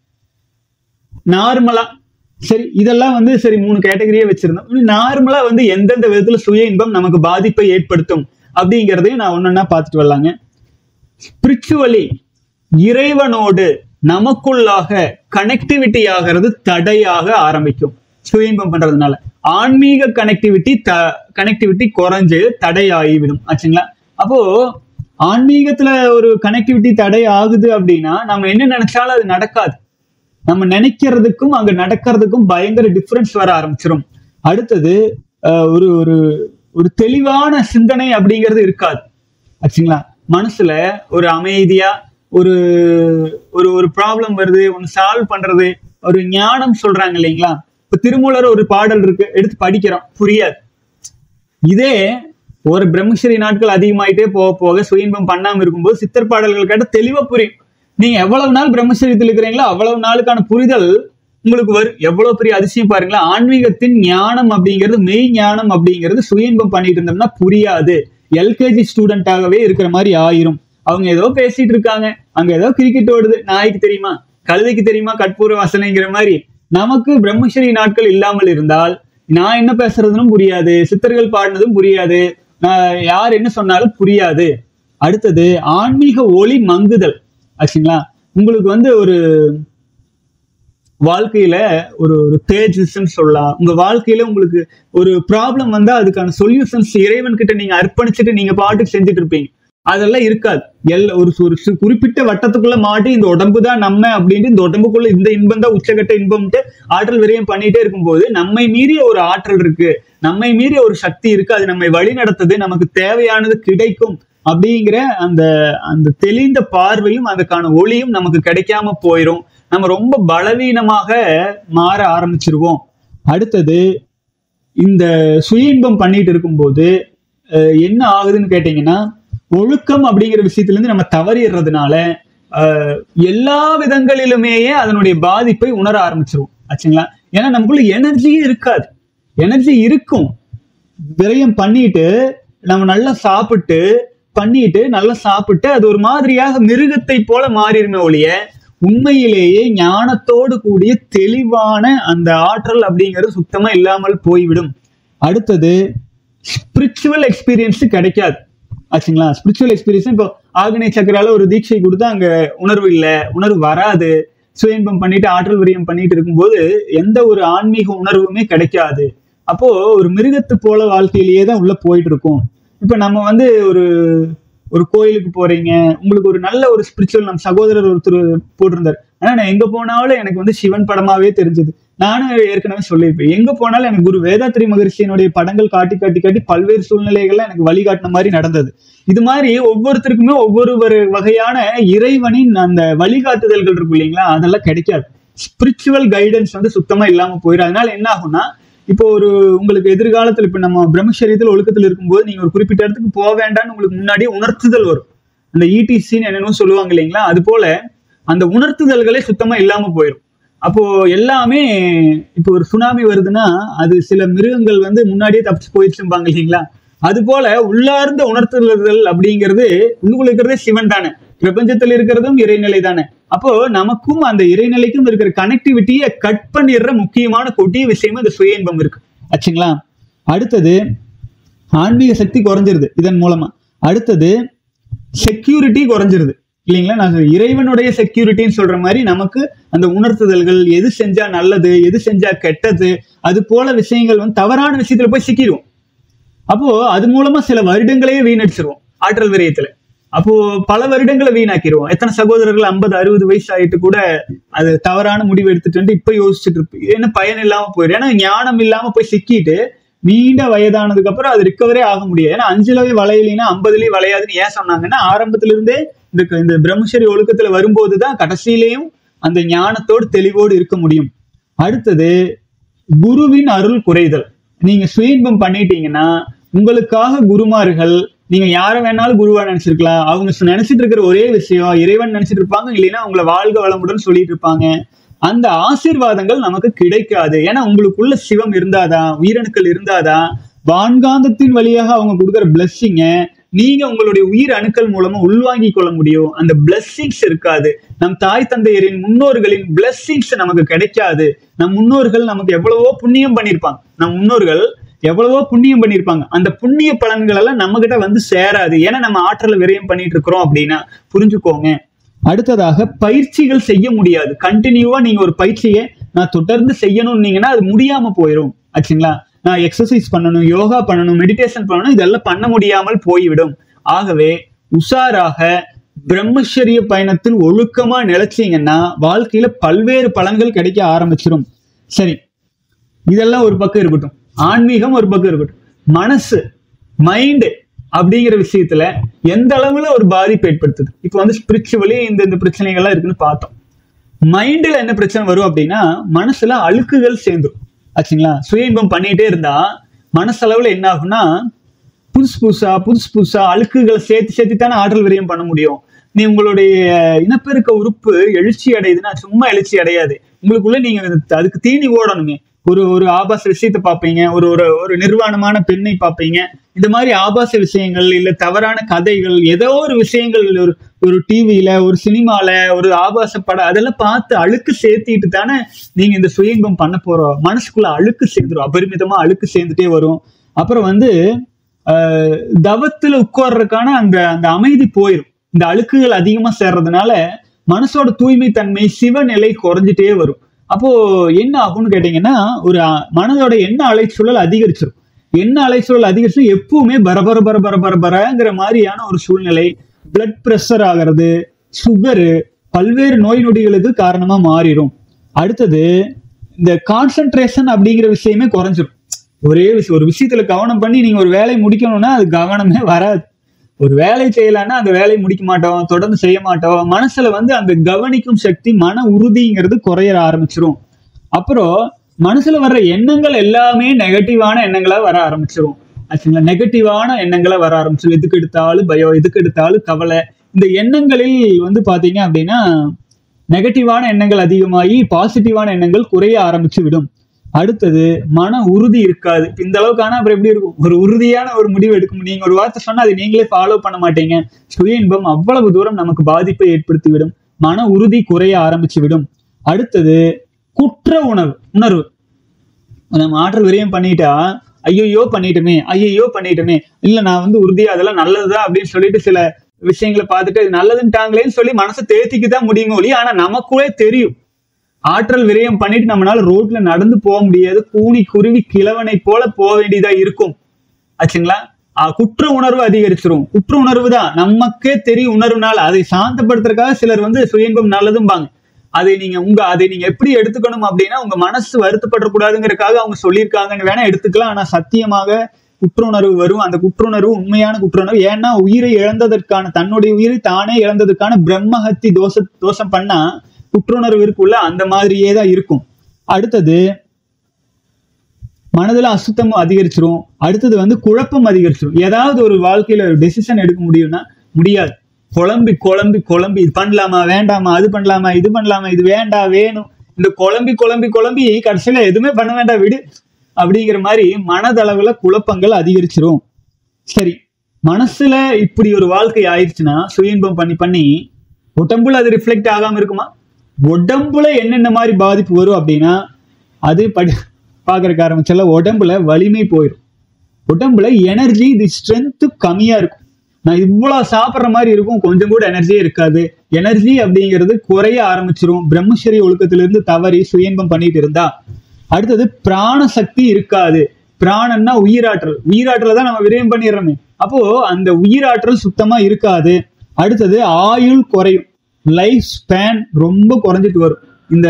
நார்மலா சரி இதெல்லாம் வந்து சரி மூணு கேட்டகரியே வச்சிருந்தோம் நார்மலா வந்து எந்தெந்த விதத்துல சுய இன்பம் நமக்கு பாதிப்பை ஏற்படுத்தும் அப்படிங்கிறதையும் நான் ஒன்னொன்னா பார்த்துட்டு வரலாங்க ஸ்பிரிச்சுவலி இறைவனோடு நமக்குள்ளாக கனெக்டிவிட்டி ஆகிறது தடையாக ஆரம்பிக்கும் சுய இன்பம் பண்றதுனால ஆன்மீக கனெக்டிவிட்டி த கனெக்டிவிட்டி குறைஞ்சு தடையாகிவிடும் ஆச்சுங்களா அப்போ ஆன்மீகத்துல ஒரு கனெக்டிவிட்டி தடை ஆகுது அப்படின்னா நம்ம என்ன நினைச்சாலும் அது நடக்காது நம்ம நினைக்கிறதுக்கும் அங்க நடக்கிறதுக்கும் பயங்கர டிஃபரன்ஸ் வர ஆரம்பிச்சிரும் அடுத்தது அஹ், ஒரு ஒரு ஒரு தெளிவான சிந்தனை அப்படிங்கிறது இருக்காது ஆச்சுங்களா மனசுல ஒரு அமைதியா ஒரு ஒரு ஒரு ப்ராப்ளம் வருது ஒன்று சால்வ் பண்றது ஒரு ஞானம் சொல்றாங்க இல்லைங்களா இப்ப திருமூலர் ஒரு பாடல் இருக்கு எடுத்து படிக்கிறோம் புரியாது இதே ஒரு பிரம்மச்சரி நாட்கள் அதிகமாயிட்டே போக போக சுய இன்பம் பண்ணாம இருக்கும்போது சித்தர் பாடல்கள் கேட்ட தெளிவா புரியும் நீங்க எவ்வளவு நாள் பிரம்மச்சரியத்தில் இருக்கிறீங்களோ அவ்வளவு நாளுக்கான புரிதல் உங்களுக்கு வரும் எவ்வளவு பெரிய அதிசயம் பாருங்களா ஆன்மீகத்தின் ஞானம் அப்படிங்கிறது மெய் ஞானம் அப்படிங்கிறது சுய இன்பம் பண்ணிட்டு இருந்தோம்னா புரியாது எல்கேஜி ஸ்டூடெண்டாகவே இருக்கிற மாதிரி ஆயிரும் அவங்க ஏதோ பேசிட்டு இருக்காங்க அங்க ஏதோ கிரிக்கெட் ஓடுது நாய்க்கு தெரியுமா கழுதைக்கு தெரியுமா கற்பூர வாசனைங்கிற மாதிரி நமக்கு பிரம்மச்சரி நாட்கள் இல்லாமல் இருந்தால் நான் என்ன பேசுறதுன்னு புரியாது சித்தர்கள் பாடினதும் புரியாது நான் யார் என்ன சொன்னாலும் புரியாது அடுத்தது ஆன்மீக ஒளி மங்குதல் ஆச்சுங்களா உங்களுக்கு வந்து ஒரு வாழ்க்கையில ஒரு ஒரு தேஜஸ்ன்னு சொல்லலாம் உங்க வாழ்க்கையில உங்களுக்கு ஒரு ப்ராப்ளம் வந்தா அதுக்கான சொல்யூஷன்ஸ் இறைவன் கிட்ட நீங்க அர்ப்பணிச்சுட்டு நீங்க பாட்டுக்கு செஞ்சுட்டு இருப்பீங்க அதெல்லாம் இருக்காது எல் ஒரு ஒரு சி- குறிப்பிட்ட வட்டத்துக்குள்ள மாட்டி இந்த உடம்பு தான் நம்ம அப்படின்ட்டு இந்த உடம்புக்குள்ள இந்த இன்பம் தான் உச்சகட்ட இன்பம்ட்டு ஆற்றல் விரயம் பண்ணிட்டே இருக்கும்போது நம்மை மீறிய ஒரு ஆற்றல் இருக்கு நம்மை மீறிய ஒரு சக்தி இருக்கு அது நம்மை வழி நடத்துது நமக்கு தேவையானது கிடைக்கும் அப்படிங்கிற அந்த அந்த தெளிந்த பார்வையும் அதுக்கான ஒளியும் நமக்கு கிடைக்காம போயிடும் நம்ம ரொம்ப பலவீனமாக மாற ஆரம்பிச்சிருவோம் அடுத்தது இந்த சுய இன்பம் பண்ணிட்டு இருக்கும்போது அஹ், என்ன ஆகுதுன்னு கேட்டீங்கன்னா ஒழுக்கம் அப்படிங்கிற விஷயத்துல இருந்து நம்ம தவறிடுறதுனால அஹ், எல்லா விதங்களிலுமேயே அதனுடைய பாதிப்பை உணர ஆரம்பிச்சிருவோம் ஆச்சுங்களா ஏன்னா நமக்குள்ள எனர்ஜியே இருக்காது எனர்ஜி இருக்கும் விரயம் பண்ணிட்டு நம்ம நல்லா சாப்பிட்டு பண்ணிட்டு நல்லா சாப்பிட்டு அது ஒரு மாதிரியாக மிருகத்தை போல மாறிடுமே ஒழிய உண்மையிலேயே ஞானத்தோடு கூடிய தெளிவான அந்த ஆற்றல் அப்படிங்கிறது சுத்தமா இல்லாமல் போய்விடும் அடுத்தது ஸ்பிரிச்சுவல் எக்ஸ்பீரியன்ஸ் கிடைக்காது ஆச்சுங்களா ஸ்பிரிச்சுவல் எக்ஸ்பீரியன்ஸ் இப்போ ஆக்னேய சக்கரால ஒரு தீட்சை கொடுத்தா அங்க உணர்வு இல்லை உணர்வு வராது சுயன்பம் பண்ணிட்டு ஆற்றல் விரியம் பண்ணிட்டு இருக்கும்போது எந்த ஒரு ஆன்மீக உணர்வுமே கிடைக்காது அப்போ ஒரு மிருகத்து போல வாழ்க்கையிலேயே தான் உள்ள போயிட்டு இருக்கும் இப்ப நம்ம வந்து ஒரு ஒரு கோயிலுக்கு போறீங்க உங்களுக்கு ஒரு நல்ல ஒரு ஸ்பிரிச்சுவல் நம்ம சகோதரர் ஒருத்தர் போட்டிருந்தார் ஆனா நான் எங்க போனாலும் எனக்கு வந்து சிவன் படமாவே தெரிஞ்சது நானும் ஏற்கனவே சொல்லியிருப்பேன் எங்க போனாலும் எனக்கு குரு வேதாத்திரி மகரிஷியினுடைய படங்கள் காட்டி காட்டி காட்டி பல்வேறு சூழ்நிலைகள்ல எனக்கு வழிகாட்டின மாதிரி நடந்தது இது மாதிரி ஒவ்வொருத்தருக்குமே ஒவ்வொரு ஒரு வகையான இறைவனின் அந்த வழிகாட்டுதல்கள் இருக்கும் இல்லைங்களா அதெல்லாம் கிடைக்காது ஸ்பிரிச்சுவல் கைடன்ஸ் வந்து சுத்தமா இல்லாம போயிடும் அதனால என்ன ஆகும்னா இப்போ ஒரு உங்களுக்கு எதிர்காலத்துல இப்ப நம்ம பிரம்மச்சரியத்தில் ஒழுக்கத்தில் இருக்கும்போது நீங்க ஒரு குறிப்பிட்ட இடத்துக்கு போக வேண்டாம்னு உங்களுக்கு முன்னாடியே உணர்த்துதல் வரும் அந்த இடிசின்னு என்னன்னு சொல்லுவாங்க இல்லைங்களா அது போல அந்த உணர்த்துதல்களே சுத்தமா இல்லாம போயிடும் அப்போ எல்லாமே இப்போ ஒரு சுனாமி வருதுன்னா அது சில மிருகங்கள் வந்து முன்னாடியே தப்பிச்சு போயிடுச்சும்பாங்க இல்லைங்களா அது போல உள்ளார்ந்த உணர்த்துதல்கள் அப்படிங்கிறது உள்ளுக்குள்ள இருக்கிறதே சிவன் தானே பிரபஞ்சத்தில் இருக்கிறதும் இறைநிலை தானே அப்போ நமக்கும் அந்த இறைநிலைக்கும் இருக்கிற கனெக்டிவிட்டியை கட் பண்ணிடுற முக்கியமான கொடிய விஷயமா இந்த சுய இன்பம் இருக்கு ஆச்சுங்களா அடுத்தது ஆன்மீக சக்தி குறைஞ்சிருது இதன் மூலமா அடுத்தது செக்யூரிட்டி குறைஞ்சிருது இல்லைங்களா நான் சொல்றேன், இறைவனுடைய செக்யூரிட்டின்னு சொல்ற மாதிரி நமக்கு அந்த உணர்த்துதல்கள் எது செஞ்சா நல்லது எது செஞ்சா கெட்டது அது போல விஷயங்கள் வந்து தவறான விஷயத்துல போய் சிக்கிடுவோம் அப்போ அது மூலமா சில வருடங்களையே வீணடிச்சிருவோம் ஆற்றல் விரயத்துல அப்போ பல வருடங்களை வீணாக்கிடுவோம் எத்தனை சகோதரர்கள் ஐம்பது அறுபது வயசு ஆயிட்டு கூட அது தவறான முடிவு எடுத்துட்டு வந்து இப்ப யோசிச்சுட்டு இருப்பு என்ன பயன் இல்லாம போயிடும் ஏன்னா ஞானம் இல்லாம போய் சிக்கிட்டு நீண்ட வயதானதுக்கு அப்புறம் அது ரிக்கவரே ஆக முடியாது ஏன்னா அஞ்சுலவே வளையலினா ஐம்பதுலயே வளையாதுன்னு ஏன் சொன்னாங்கன்னா ஆரம்பத்துல இருந்தே இந்த இந்த பிரம்மச்சரி ஒழுக்கத்துல வரும்போதுதான் கடைசியிலையும் அந்த ஞானத்தோடு தெளிவோடு இருக்க முடியும் அடுத்தது குருவின் அருள் குறைதல் நீங்க சுயன்பம் பண்ணிட்டீங்கன்னா உங்களுக்காக குருமார்கள் நீங்க யாரை வேணாலும் குருவா நினைச்சிருக்கலாம் அவங்க சு- நினைச்சிட்டு இருக்கிற ஒரே விஷயம் இறைவன் நினைச்சிட்டு இருப்பாங்க இல்லைன்னா உங்களை வாழ்க வளமுடன் சொல்லிட்டு இருப்பாங்க அந்த ஆசீர்வாதங்கள் நமக்கு கிடைக்காது ஏன்னா உங்களுக்குள்ள சிவம் இருந்தாதான் உயிரணுக்கள் இருந்தாதான் வான்காந்தத்தின் வழியாக அவங்க கொடுக்குற பிளஸ்ஸிங்க நீங்க உங்களுடைய உயிர் அணுக்கள் மூலமா உள்வாங்கிக் கொள்ள முடியும் அந்த பிளஸ்ஸிங்ஸ் இருக்காது நம் தாய் தந்தையரின் முன்னோர்களின் பிளஸ்ஸிங்ஸ் நமக்கு கிடைக்காது நம் முன்னோர்கள் நமக்கு எவ்வளவோ புண்ணியம் பண்ணியிருப்பாங்க நம் முன்னோர்கள் எவ்வளவோ புண்ணியம் பண்ணியிருப்பாங்க அந்த புண்ணிய பலன்கள் எல்லாம் நம்ம கிட்ட வந்து சேராது ஏன்னா நம்ம ஆற்றலை விரயம் பண்ணிட்டு இருக்கிறோம் அப்படின்னா புரிஞ்சுக்கோங்க அடுத்ததாக பயிற்சிகள் செய்ய முடியாது கண்டினியூவா நீங்க ஒரு பயிற்சியை நான் தொடர்ந்து செய்யணும்னீங்கன்னா அது முடியாம போயிடும் ஆச்சுங்களா நான் எக்ஸசைஸ் பண்ணணும் யோகா பண்ணணும் மெடிடேஷன் பண்ணணும் இதெல்லாம் பண்ண முடியாமல் போய்விடும் ஆகவே உஷாராக பிரம்மச்சரிய பயணத்தில் ஒழுக்கமா நிலைச்சீங்கன்னா வாழ்க்கையில பல்வேறு பலன்கள் கிடைக்க ஆரம்பிச்சிடும் சரி இதெல்லாம் ஒரு பக்கம் இருக்கட்டும் ஆன்மீகம் ஒரு பக்கம் இருக்கட்டும் மனசு மைண்டு அப்படிங்கிற விஷயத்துல எந்த அளவுல ஒரு பாதிப்பு ஏற்படுத்துது இப்போ வந்து ஸ்பிரிச்சுவலி இந்த இந்த பிரச்சனைகள்லாம் இருக்குன்னு பார்த்தோம் மைண்டில் என்ன பிரச்சனை வரும் அப்படின்னா மனசுல அழுக்குகள் சேர்ந்துரும் ஆச்சுங்களா சுய இன்பம் பண்ணிட்டே இருந்தா மனசளவுல என்ன ஆகும்னா புதுசு புதுசா புதுசு புதுசா அழுக்குகளை சேர்த்து சேர்த்து தானே ஆற்றல் விரயம் பண்ண முடியும் நீ உங்களுடைய இனப்பெருக்க உறுப்பு எழுச்சி அடையுதுன்னா சும்மா எழுச்சி அடையாது உங்களுக்குள்ள நீங்க அதுக்கு தீனி ஓடணுங்க ஒரு ஒரு ஆபாச விஷயத்தை பார்ப்பீங்க ஒரு ஒரு ஒரு நிர்வாணமான பெண்ணை பார்ப்பீங்க இந்த மாதிரி ஆபாச விஷயங்கள் இல்ல தவறான கதைகள் ஏதோ ஒரு விஷயங்கள் ஒரு ஒரு டிவியில ஒரு சினிமால ஒரு ஆபாச படம் அதெல்லாம் பார்த்து அழுக்கு சேர்த்திட்டு தானே நீங்க இந்த சுய இன்பம் பண்ண போறோம் மனசுக்குள்ள அழுக்கு சேர்ந்துரும் அபரிமிதமா அழுக்கு சேர்ந்துட்டே வரும் அப்புறம் வந்து ஆஹ், தவத்துல உட்கார்றதுக்கான அந்த அந்த அமைதி போயிடும் இந்த அழுக்குகள் அதிகமா சேர்றதுனால மனசோட தூய்மை தன்மை சிவநிலை குறைஞ்சிட்டே வரும் அப்போ என்ன ஆகும்னு கேட்டீங்கன்னா ஒரு அஹ், மனதோட எண்ண அலைச்சூழல் அதிகரிச்சிடும் எண்ண அலைச்சூழல் அதிகரிச்சு எப்பவுமே பரபர பர பர பர பரங்கிற மாதிரியான ஒரு சூழ்நிலை பிளட் பிரஷர் ஆகிறது சுகரு பல்வேறு நோய் நொடிகளுக்கு காரணமா மாறிடும் அடுத்தது இந்த கான்சென்ட்ரேஷன் அப்படிங்கிற விஷயமே குறைஞ்சிரும் ஒரே விஷயம் ஒரு விஷயத்துல கவனம் பண்ணி நீங்க ஒரு வேலையை முடிக்கணும்னா அது கவனமே வராது ஒரு வேலை செய்யலான்னா அந்த வேலையை முடிக்க மாட்டோம் தொடர்ந்து செய்ய மாட்டோம் மனசுல வந்து அந்த கவனிக்கும் சக்தி மன உறுதிங்கிறது குறைய ஆரம்பிச்சிரும் அப்புறம் மனசுல வர்ற எண்ணங்கள் எல்லாமே நெகட்டிவான எண்ணங்களா வர ஆரம்பிச்சிரும் ஆச்சுங்களா நெகட்டிவான எண்ணங்களா வர ஆரம்பிச்சிடும் எதுக்கு எடுத்தாலும் பயம் எதுக்கு எடுத்தாலும் கவலை இந்த எண்ணங்களில் வந்து பாத்தீங்க அப்படின்னா நெகட்டிவான எண்ணங்கள் அதிகமாகி பாசிட்டிவான எண்ணங்கள் குறைய ஆரம்பிச்சு விடும் அடுத்தது மன உறுதி இருக்காது இப்ப இந்த அளவுக்கு ஆனா அப்புறம் எப்படி இருக்கும் ஒரு உறுதியான ஒரு முடிவு எடுக்க முடியும் நீங்க ஒரு வார்த்தை சொன்னா அதை நீங்களே ஃபாலோ பண்ண மாட்டீங்க சுய இன்பம் அவ்வளவு தூரம் நமக்கு பாதிப்பை ஏற்படுத்தி விடும் மன உறுதி குறைய ஆரம்பிச்சு விடும் அடுத்தது குற்ற உணர்வு உணர்வு நம்ம ஆற்றல் விரயம் பண்ணிட்டா ஐயோ பண்ணிட்டோமே ஐயோ பண்ணிட்டோமே இல்ல நான் வந்து உறுதியா அதெல்லாம் நல்லதுதான் அப்படின்னு சொல்லிட்டு சில விஷயங்களை பார்த்துட்டு இது நல்லதுன்ட்டாங்களேன்னு சொல்லி மனசை தேத்திக்க தான் முடியுங்க ஒளி ஆனா நமக்குள்ளே தெரியும் ஆற்றல் விரயம் பண்ணிட்டு நம்மளால ரோட்ல நடந்து போக முடியாது கூனி குருவி கிழவனை போல போக வேண்டியதா இருக்கும் ஆச்சுங்களா ஆஹ் குற்ற உணர்வு அதிகரிச்சிரும் குற்ற உணர்வு தான் நமக்கே தெரியும் உணர்வுனால அதை சாந்தப்படுத்துறதுக்காக சிலர் வந்து சுயன்பம் நல்லதும்பாங்க அதை நீங்க உங்க அதை நீங்க எப்படி எடுத்துக்கணும் அப்படின்னா உங்க மனசு வருத்தப்படக்கூடாதுங்கிறதுக்காக அவங்க சொல்லியிருக்காங்கன்னு வேணா எடுத்துக்கலாம் ஆனா சத்தியமாக குற்றுணர்வு வரும் அந்த குற்றுணர்வு உண்மையான குற்றுணர்வு ஏன்னா உயிரை இழந்ததற்கான தன்னுடைய உயிரை தானே இழந்ததற்கான பிரம்மஹத்தி தோஷ தோஷம் பண்ணா குற்றுணர்வு இருக்குல்ல அந்த மாதிரியே தான் இருக்கும் அடுத்தது மனதுல அசுத்தம் அதிகரிச்சிரும் அடுத்தது வந்து குழப்பம் அதிகரிச்சிரும் ஏதாவது ஒரு வாழ்க்கையில ஒரு டெசிஷன் எடுக்க முடியும்னா முடியாது குழம்பி குழம்பி குழம்பி இது பண்ணலாமா வேண்டாமா அது பண்ணலாமா இது பண்ணலாமா இது வேண்டாம் வேணும் இந்த குழம்பி குழம்பி குழம்பி கடைசியில எதுவுமே பண்ண வேண்டாம் விடு அப்படிங்கிற மாதிரி மனதளவுல குழப்பங்கள் அதிகரிச்சிரும் சரி மனசுல இப்படி ஒரு வாழ்க்கை ஆயிடுச்சுன்னா சுய இன்பம் பண்ணி பண்ணி உடம்புல அது ரிஃப்ளெக்ட் ஆகாம இருக்குமா உடம்புல என்னென்ன மாதிரி பாதிப்பு வரும் அப்படின்னா அது படி பார்க்கறக்கு ஆரம்பிச்சால உடம்புல வலிமை போயிடும் உடம்புல எனர்ஜி இது ஸ்ட்ரென்த்து கம்மியா இருக்கும் நான் இவ்வளவு சாப்பிட்ற மாதிரி இருக்கும் கொஞ்சம் கூட எனர்ஜியே இருக்காது எனர்ஜி அப்படிங்கிறது குறைய ஆரம்பிச்சிரும் பிரம்மச்சரிய ஒழுக்கத்திலிருந்து தவறி சுயன்பம் பண்ணிட்டு இருந்தா அடுத்தது பிராண சக்தி இருக்காது பிராணன்னா உயிராற்றல் உயிராற்றலை தான் நம்ம விரயம் பண்ணிடுறோமே அப்போ அந்த உயிராற்றல் சுத்தமா இருக்காது அடுத்தது ஆயுள் குறையும் லைஃப் ஸ்பேன் ரொம்ப குறைஞ்சிட்டு வரும் இந்த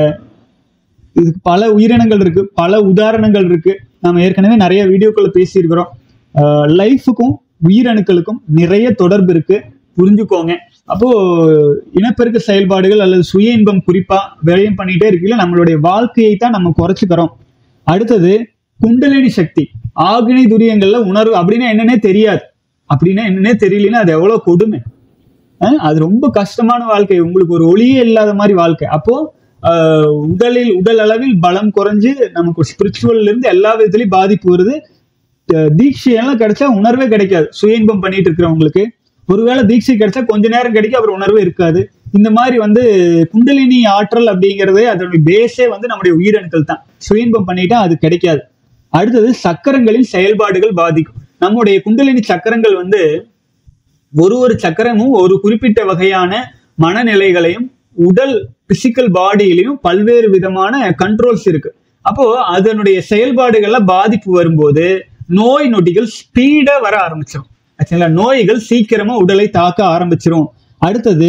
இதுக்கு பல உயிரினங்கள் இருக்கு பல உதாரணங்கள் இருக்கு நம்ம ஏற்கனவே நிறைய வீடியோக்களை பேசியிருக்கிறோம் லைஃபுக்கும் உயிரணுக்களுக்கும் நிறைய தொடர்பு இருக்கு புரிஞ்சுக்கோங்க அப்போ இனப்பெருக்க செயல்பாடுகள் அல்லது சுய இன்பம் குறிப்பா விரயம் பண்ணிட்டே இருக்கல நம்மளுடைய வாழ்க்கையை தான் நம்ம குறைச்சிக்கிறோம் அடுத்தது குண்டலினி சக்தி ஆகினை துரியங்கள்ல உணர்வு அப்படின்னா என்னன்னே தெரியாது அப்படின்னா என்னன்னே தெரியலன்னா அது எவ்வளவு கொடுமை அஹ் அது ரொம்ப கஷ்டமான வாழ்க்கை உங்களுக்கு ஒரு ஒளியே இல்லாத மாதிரி வாழ்க்கை அப்போ ஆஹ் உடலில் உடல் அளவில் பலம் குறைஞ்சு நமக்கு ஸ்பிரிச்சுவல்ல இருந்து எல்லா விதத்துலயும் பாதிப்பு வருது அஹ் தீட்சை எல்லாம் கிடைச்சா உணர்வே கிடைக்காது சுய இன்பம் பண்ணிட்டு இருக்கிறவங்களுக்கு ஒருவேளை தீட்சை கிடைச்சா கொஞ்ச நேரம் கிடைக்கும் அப்புறம் உணர்வே இருக்காது இந்த மாதிரி வந்து குண்டலினி ஆற்றல் அப்படிங்கிறதே அதனுடைய பேஸே வந்து நம்முடைய உயிரணுக்கள் தான் சுய இன்பம் பண்ணிட்டா அது கிடைக்காது அடுத்தது சக்கரங்களின் செயல்பாடுகள் பாதிக்கும் நம்முடைய குண்டலினி சக்கரங்கள் வந்து ஒரு ஒரு சக்கரமும் ஒரு குறிப்பிட்ட வகையான மனநிலைகளையும் உடல் பிசிக்கல் பாடியிலையும் பல்வேறு விதமான கண்ட்ரோல்ஸ் இருக்கு அப்போ அதனுடைய செயல்பாடுகள்ல பாதிப்பு வரும்போது நோய் நொடிகள் ஸ்பீடா வர ஆரம்பிச்சிடும் ஆச்சுங்களா நோய்கள் சீக்கிரமா உடலை தாக்க ஆரம்பிச்சிரும் அடுத்தது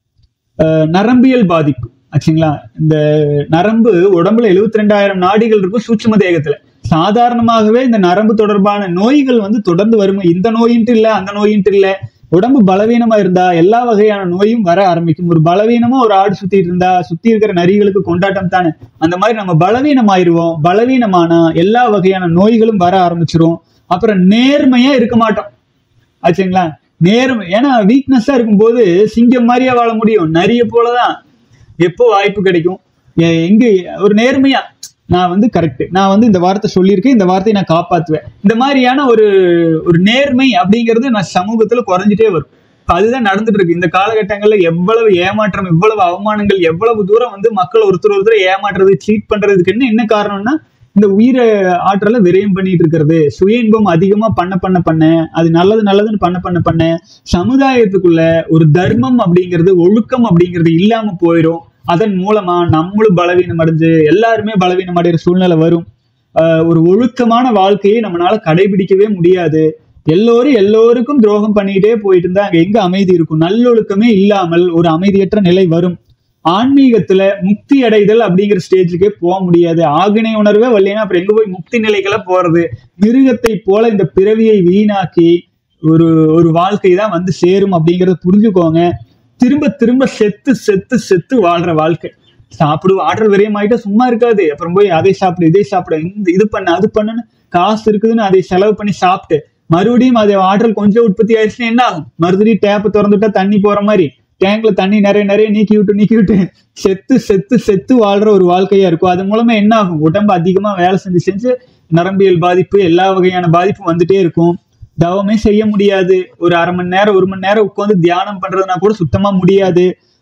அஹ், நரம்பியல் பாதிப்பு ஆச்சுங்களா இந்த நரம்பு உடம்புல 72000 ரெண்டாயிரம் நாடிகள் இருக்கும் சூட்சும தேகத்துல சாதாரணமாகவே இந்த நரம்பு தொடர்பான நோய்கள் வந்து தொடர்ந்து வரும் இந்த நோயின்ட்டு இல்ல அந்த நோயின்ட்டு இல்ல உடம்பு பலவீனமா இருந்தா எல்லா வகையான நோயும் வர ஆரம்பிக்கும் ஒரு பலவீனமா ஒரு ஆடு சுத்திட்டு இருந்தா சுத்தி இருக்கிற நரிகளுக்கு கொண்டாட்டம் தானே அந்த மாதிரி நம்ம பலவீனமாயிருவோம் பலவீனமானா எல்லா வகையான நோய்களும் வர ஆரம்பிச்சிரும் அப்புறம் நேர்மையா இருக்க மாட்டோம் ஆச்சுங்களா நேர்மை ஏன்னா வீக்னஸா இருக்கும்போது சிங்கம் மாதிரியா வாழ முடியும் நரிய போலதான் எப்போ வாய்ப்பு கிடைக்கும் எ- எங்க ஒரு நேர்மையா நான் வந்து கரெக்ட் நான் வந்து இந்த வார்த்தை சொல்லியிருக்கேன் இந்த வார்த்தையை நான் காப்பாத்துவேன் இந்த மாதிரியான ஒரு ஒரு நேர்மை அப்படிங்கிறது நான் சமூகத்துல குறைஞ்சிட்டே வரும் இப்ப அதுதான் நடந்துட்டு இருக்கு இந்த காலகட்டங்கள்ல எவ்வளவு ஏமாற்றம் எவ்வளவு அவமானங்கள் எவ்வளவு தூரம் வந்து மக்கள் ஒருத்தர் ஒருத்தர் ஏமாற்றுறது சீட் பண்றதுக்கு என்ன என்ன காரணம்னா இந்த உயிரை ஆற்றலை விரயம் பண்ணிட்டு இருக்கிறது சுய இன்பம் அதிகமா பண்ண பண்ண பண்ண அது நல்லது நல்லதுன்னு பண்ண பண்ண பண்ண சமுதாயத்துக்குள்ள ஒரு தர்மம் அப்படிங்கிறது ஒழுக்கம் அப்படிங்கிறது இல்லாம போயிடும் அதன் மூலமா நம்மளும் பலவீனம் அடைஞ்சு எல்லாருமே பலவீனம் அடைகிற சூழ்நிலை வரும் ஆஹ் ஒரு ஒழுக்கமான வாழ்க்கையை நம்மளால கடைபிடிக்கவே முடியாது எல்லோரும் எல்லோருக்கும் துரோகம் பண்ணிக்கிட்டே போயிட்டு இருந்தா அங்க எங்க அமைதி இருக்கும் நல்லொழுக்கமே இல்லாமல் ஒரு அமைதியற்ற நிலை வரும் ஆன்மீகத்துல முக்தி அடைதல் அப்படிங்கிற ஸ்டேஜுக்கே போக முடியாது ஆகினை உணர்வே வரலைன்னா அப்புறம் எங்க போய் முக்தி நிலைகளை போறது மிருகத்தை போல இந்த பிறவியை வீணாக்கி ஒரு ஒரு வாழ்க்கை தான் வந்து சேரும் அப்படிங்கறத புரிஞ்சுக்கோங்க திரும்ப திரும்ப செத்து செத்து செத்து வாழ்ற வாழ்க்கை சாப்பிடு ஆற்றல் விரயமாயிட்டா சும்மா இருக்காது அப்புறம் போய் அதை சாப்பிடு இதை சாப்பிடு இந்த இது பண்ணு அது பண்ணுன்னு காசு இருக்குதுன்னு அதை செலவு பண்ணி சாப்பிட்டு மறுபடியும் அது ஆற்றல் கொஞ்சம் உற்பத்தி ஆயிடுச்சுன்னா என்ன ஆகும் மறுபடியும் டேப் திறந்துட்டா தண்ணி போற மாதிரி டேங்க்ல தண்ணி நிறைய நிறைய நீக்கி விட்டு நீக்கி விட்டு செத்து செத்து செத்து வாழ்ற ஒரு வாழ்க்கையா இருக்கும் அது மூலமா என்ன ஆகும் உடம்பு அதிகமா வேலை செஞ்சு செஞ்சு நரம்பியல் பாதிப்பு எல்லா வகையான பாதிப்பும் வந்துட்டே இருக்கும் தவமே செய்ய முடியாது ஒரு அரை மணி நேரம் ஒரு மணி நேரம் உட்காந்து தியானம் பண்றதுனா கூட சுத்தமா முடியாது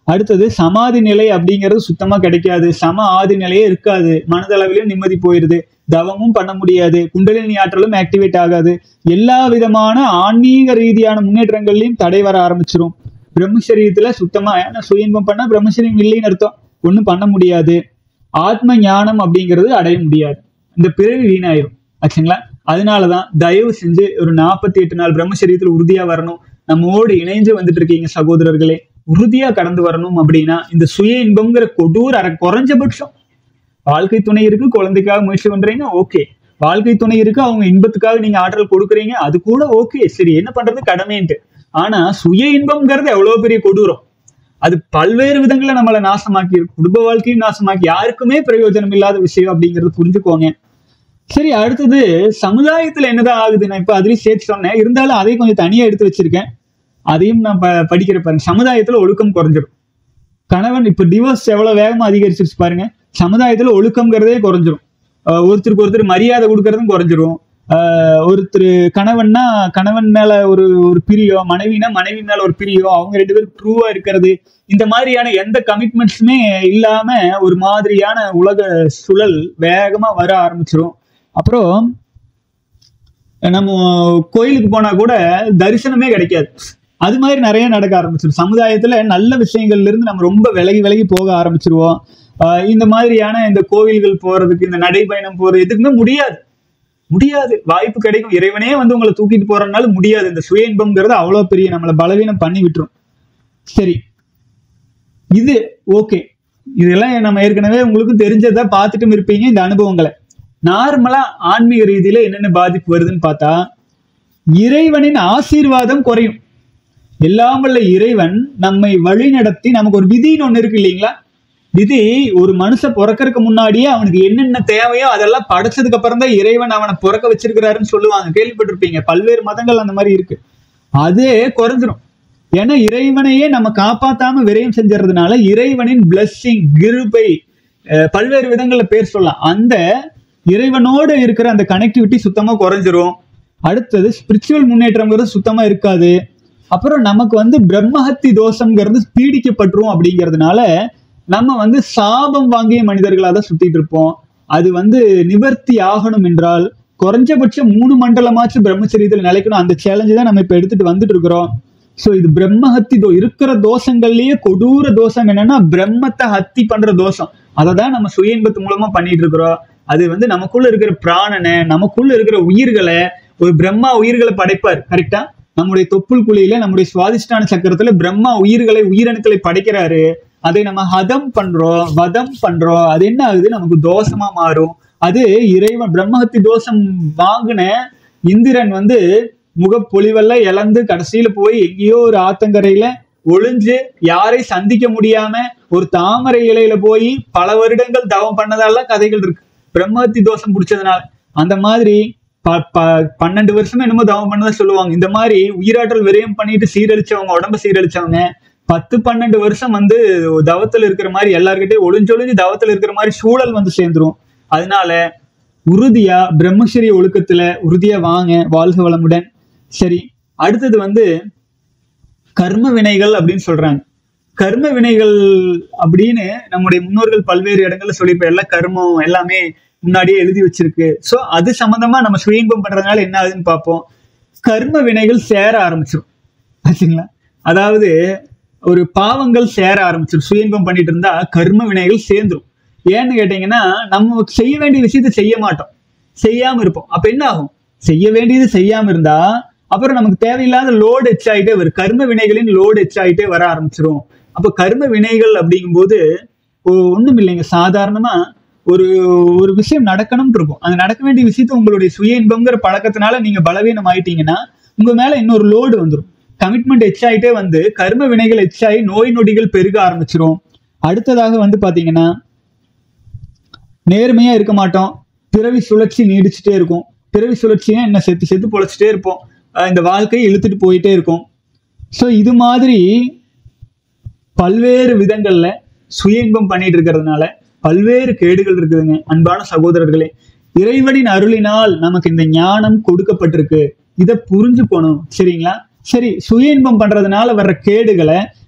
அடுத்தது சமாதி நிலை அப்படிங்கிறது சுத்தமா கிடைக்காது சம ஆதி நிலையே இருக்காது மனதளவிலும் நிம்மதி போயிருது தவமும் பண்ண முடியாது குண்டலினி ஆற்றலும் ஆக்டிவேட் ஆகாது எல்லா விதமான ஆன்மீக ரீதியான முன்னேற்றங்கள்லயும் தடை வர ஆரம்பிச்சிரும் பிரம்மசரீரத்துல சுத்தமா ஏன்னா சுய இன்பம் பண்ணா பிரம்மசரீரம் இல்லைன்னு அர்த்தம் ஒண்ணும் பண்ண முடியாது ஆத்ம ஞானம் அப்படிங்கிறது அடைய முடியாது இந்த பிறவி வீணாயிரும் ஆச்சுங்களா அதனாலதான் தயவு செஞ்சு ஒரு நாற்பத்தி எட்டு நாள் பிரம்மசரீரத்துல உறுதியா வரணும் நம்மோடு இணைஞ்சு வந்துட்டு இருக்கீங்க சகோதரர்களே உறுதியா கடந்து வரணும் அப்படின்னா இந்த சுய இன்பம்ங்கிற கொடூர அரை குறைஞ்சபட்சம் வாழ்க்கை துணை இருக்கு குழந்தைக்காக முயற்சி பண்றீங்க ஓகே வாழ்க்கை துணை இருக்கு அவங்க இன்பத்துக்காக நீங்க ஆற்றல் கொடுக்குறீங்க அது கூட ஓகே சரி என்ன பண்றது கடமைன்ட்டு ஆனா சுய இன்பம்ங்கிறது எவ்வளவு பெரிய கொடூரம் அது பல்வேறு விதங்களை நம்மளை நாசமாக்கி இருக்கு. குடும்ப வாழ்க்கையும் நாசமாக்கி யாருக்குமே பிரயோஜனம் இல்லாத விஷயம் அப்படிங்கறது புரிஞ்சுக்கோங்க சரி அடுத்தது சமுதாயத்துல என்னதான் ஆகுது நான் இப்ப அதுலயும் சேர்த்து சொன்னேன் இருந்தாலும் அதையும் கொஞ்சம் தனியா எடுத்து வச்சிருக்கேன் அதையும் நான் ப- படிக்கிற பாருங்க சமுதாயத்துல ஒழுக்கம் குறைஞ்சிடும் கணவன் இப்ப டிவோர்ஸ் எவ்வளவு வேகமா அதிகரிச்சிருச்சு பாருங்க சமுதாயத்துல ஒழுக்கம்ங்கிறதே குறைஞ்சிரும் அஹ் ஒருத்தருக்கு ஒருத்தர் மரியாதை கொடுக்கறதும் குறைஞ்சிரும் ஆஹ் ஒருத்தர் கணவன்னா கணவன் மேல ஒரு ஒரு பிரியம் மனைவினா மனைவி மேல ஒரு பிரியம் அவங்க ரெண்டு பேரும் ட்ரூவா இருக்கிறது இந்த மாதிரியான எந்த கமிட்மெண்ட்ஸுமே இல்லாம ஒரு மாதிரியான உலக சுழல் வேகமா வர ஆரம்பிச்சிரும் அப்புறம் நம்ம கோயிலுக்கு போனா கூட தரிசனமே கிடைக்காது அது மாதிரி நிறைய நடக்க ஆரம்பிச்சிடும் சமுதாயத்துல நல்ல விஷயங்கள்ல இருந்து நம்ம ரொம்ப விலகி விலகி போக ஆரம்பிச்சிருவோம் ஆஹ் இந்த மாதிரியான இந்த கோவில்கள் போறதுக்கு இந்த நடைபயணம் போறது எதுக்குமே முடியாது முடியாது வாய்ப்பு கிடைக்கும் இறைவனே வந்து உங்களை தூக்கிட்டு போறதுனால முடியாது இந்த சுய இன்பம்ங்கிறது அவ்வளவு பெரிய நம்மளை பலவீனம் பண்ணி விட்டுரும் சரி இது ஓகே இதெல்லாம் நம்ம ஏற்கனவே உங்களுக்கு தெரிஞ்சதை பார்த்துட்டும் இருப்பீங்க இந்த அனுபவங்களை நார்மலா ஆன்மீக ரீதியில என்னென்ன பாதிப்பு வருதுன்னு பார்த்தா இறைவனின் ஆசீர்வாதம் குறையும் எல்லாம் வல்ல இறைவன் நம்மை வழிநடத்தி நமக்கு ஒரு விதின்னு ஒண்ணு இருக்கு இல்லைங்களா விதி ஒரு மனுஷன் பிறக்கறதுக்கு முன்னாடியே அவனுக்கு என்னென்ன தேவையோ அதெல்லாம் படைச்சதுக்கு அப்புறம் தான் இறைவன் அவனை பிறக்க வச்சிருக்கிறாருன்னு சொல்லுவாங்க கேள்விப்பட்டிருப்பீங்க பல்வேறு மதங்கள் அந்த மாதிரி இருக்கு அதே குறைஞ்சிரும் ஏன்னா இறைவனையே நம்ம காப்பாத்தாம விரயம் செஞ்சறதுனால இறைவனின் பிளஸ்ஸிங் கிருபை அஹ், பல்வேறு விதங்கள்ல பேர் சொல்லலாம் அந்த இறைவனோடு இருக்கிற அந்த கனெக்டிவிட்டி சுத்தமா குறைஞ்சிரும் அடுத்தது ஸ்பிரிச்சுவல் முன்னேற்றம்ங்கிறது சுத்தமா இருக்காது அப்புறம் நமக்கு வந்து பிரம்மஹத்தி தோஷம்ங்கிறது பீடிக்கப்பட்டுரும் அப்படிங்கிறதுனால நம்ம வந்து சாபம் வாங்கிய மனிதர்களாக தான் சுத்திட்டு இருப்போம் அது வந்து நிவர்த்தி ஆகணும் என்றால் குறைஞ்சபட்சம் மூணு மண்டலமாச்சும் பிரம்மச்சரியத்தில் நிலைக்கணும் அந்த சேலஞ்சு தான் நம்ம இப்ப எடுத்துட்டு வந்துட்டு இருக்கிறோம் ஸோ இது பிரம்மஹத்தி தோ இருக்கிற தோஷங்கள்லயே கொடூர தோஷம் என்னன்னா பிரம்மத்தை ஹத்தி பண்ற தோஷம் அதை தான் நம்ம சுய இன்பத்து மூலமா பண்ணிட்டு இருக்கிறோம் அது வந்து நமக்குள்ள இருக்கிற பிராணனை நமக்குள்ள இருக்கிற உயிர்களை ஒரு பிரம்மா உயிர்களை படைப்பார் கரெக்டா நம்முடைய தொப்புள் குழியில நம்முடைய சுவாதிஷ்டான சக்கரத்துல பிரம்மா உயிர்களை உயிரணுக்களை படைக்கிறாரு அதை நம்ம ஹதம் பண்றோம் வதம் பண்றோம் அது என்ன ஆகுது நமக்கு தோஷமா மாறும் அது இறைவன் பிரம்மஹத்தி தோஷம் வாங்கின இந்திரன் வந்து முகப்பொலிவெல்லாம் இழந்து கடைசியில போய் எங்கேயோ ஒரு ஆத்தங்கரையில ஒளிஞ்சு யாரை சந்திக்க முடியாம ஒரு தாமரை இலையில போய் பல வருடங்கள் தவம் பண்ணதெல்லாம் கதைகள் இருக்கு பிரம்மஹத்தி தோஷம் பிடிச்சதுனால அந்த மாதிரி ப- ப- பன்னெண்டு வருஷமா என்னமோ தவம் பண்ணதா சொல்லுவாங்க இந்த மாதிரி உயிராற்றல் விரயம் பண்ணிட்டு சீரழிச்சவங்க உடம்ப சீரழிச்சவங்க பத்து பன்னெண்டு வருஷம் வந்து தவத்துல இருக்கிற மாதிரி எல்லார்கிட்டயும் ஒளிஞ்சொளிஞ்சு தவத்துல இருக்கிற மாதிரி சூழல் வந்து சேர்ந்துரும் அதனால உறுதியா பிரம்மச்சரிய ஒழுக்கத்துல உறுதியா வாங்க வாழ்க வளமுடன் சரி அடுத்தது வந்து கர்ம வினைகள் அப்படின்னு சொல்றாங்க கர்ம வினைகள் அப்படின்னு நம்முடைய முன்னோர்கள் பல்வேறு இடங்கள்ல சொல்லியிருப்ப எல்லாம் கர்மம் எல்லாமே முன்னாடியே எழுதி வச்சிருக்கு சோ அது சம்பந்தமா நம்ம சுயன்பம் பண்றதுனால என்ன ஆகுதுன்னு பார்ப்போம் கர்ம வினைகள் சேர ஆரம்பிச்சிடும் ஆச்சுங்களா அதாவது ஒரு பாவங்கள் சேர ஆரம்பிச்சிடும் சுயன்பம் பண்ணிட்டு இருந்தா கர்ம வினைகள் சேர்ந்துரும் ஏன்னு கேட்டீங்கன்னா நம்ம செய்ய வேண்டிய விஷயத்தை செய்ய மாட்டோம் செய்யாம இருப்போம் அப்ப என்ன ஆகும் செய்ய வேண்டியது செய்யாம இருந்தா அப்புறம் நமக்கு தேவையில்லாத லோடு எச் ஆயிட்டே வரும் கர்ம வினைகளின் லோடு எச் ஆயிட்டே வர ஆரம்பிச்சிரும் அப்ப கர்ம வினைகள் அப்படிங்கும்போது ஒ- ஒண்ணும் இல்லைங்க சாதாரணமா ஒரு ஒரு விஷயம் நடக்கணும்னு இருக்கும் அந்த நடக்க வேண்டிய விஷயத்த உங்களுடைய சுய இன்பங்கிற பழக்கத்தினால நீங்க பலவீனம் ஆயிட்டீங்கன்னா உங்க மேல இன்னொரு லோடு வந்துடும் கமிட்மெண்ட் எச் ஆயிட்டே வந்து கர்ம வினைகள் எச் ஆகி நோய் நொடிகள் பெருக ஆரம்பிச்சிரும் அடுத்ததாக வந்து பாத்தீங்கன்னா நேர்மையா இருக்க மாட்டோம் பிறவி சுழற்சி நீடிச்சுட்டே இருக்கும் பிறவி சுழற்சினா என்ன செத்து செத்து பொழைச்சிட்டே இருப்போம் அஹ் இந்த வாழ்க்கையை இழுத்துட்டு போயிட்டே இருக்கும் ஸோ இது மாதிரி பல்வேறு விதங்கள்ல சுய இன்பம் பண்ணிட்டு இருக்கிறதுனால பல்வேறு கேடுகள் இருக்குதுங்க அன்பான சகோதரர்களே இறைவனின் அருளினால் நமக்கு இந்த ஞானம் கொடுக்கப்பட்டிருக்கு இதை புரிஞ்சுக்கணும் சரிங்களா சரி சுய இன்பம் பண்றதுனால வர்ற கேடுகளை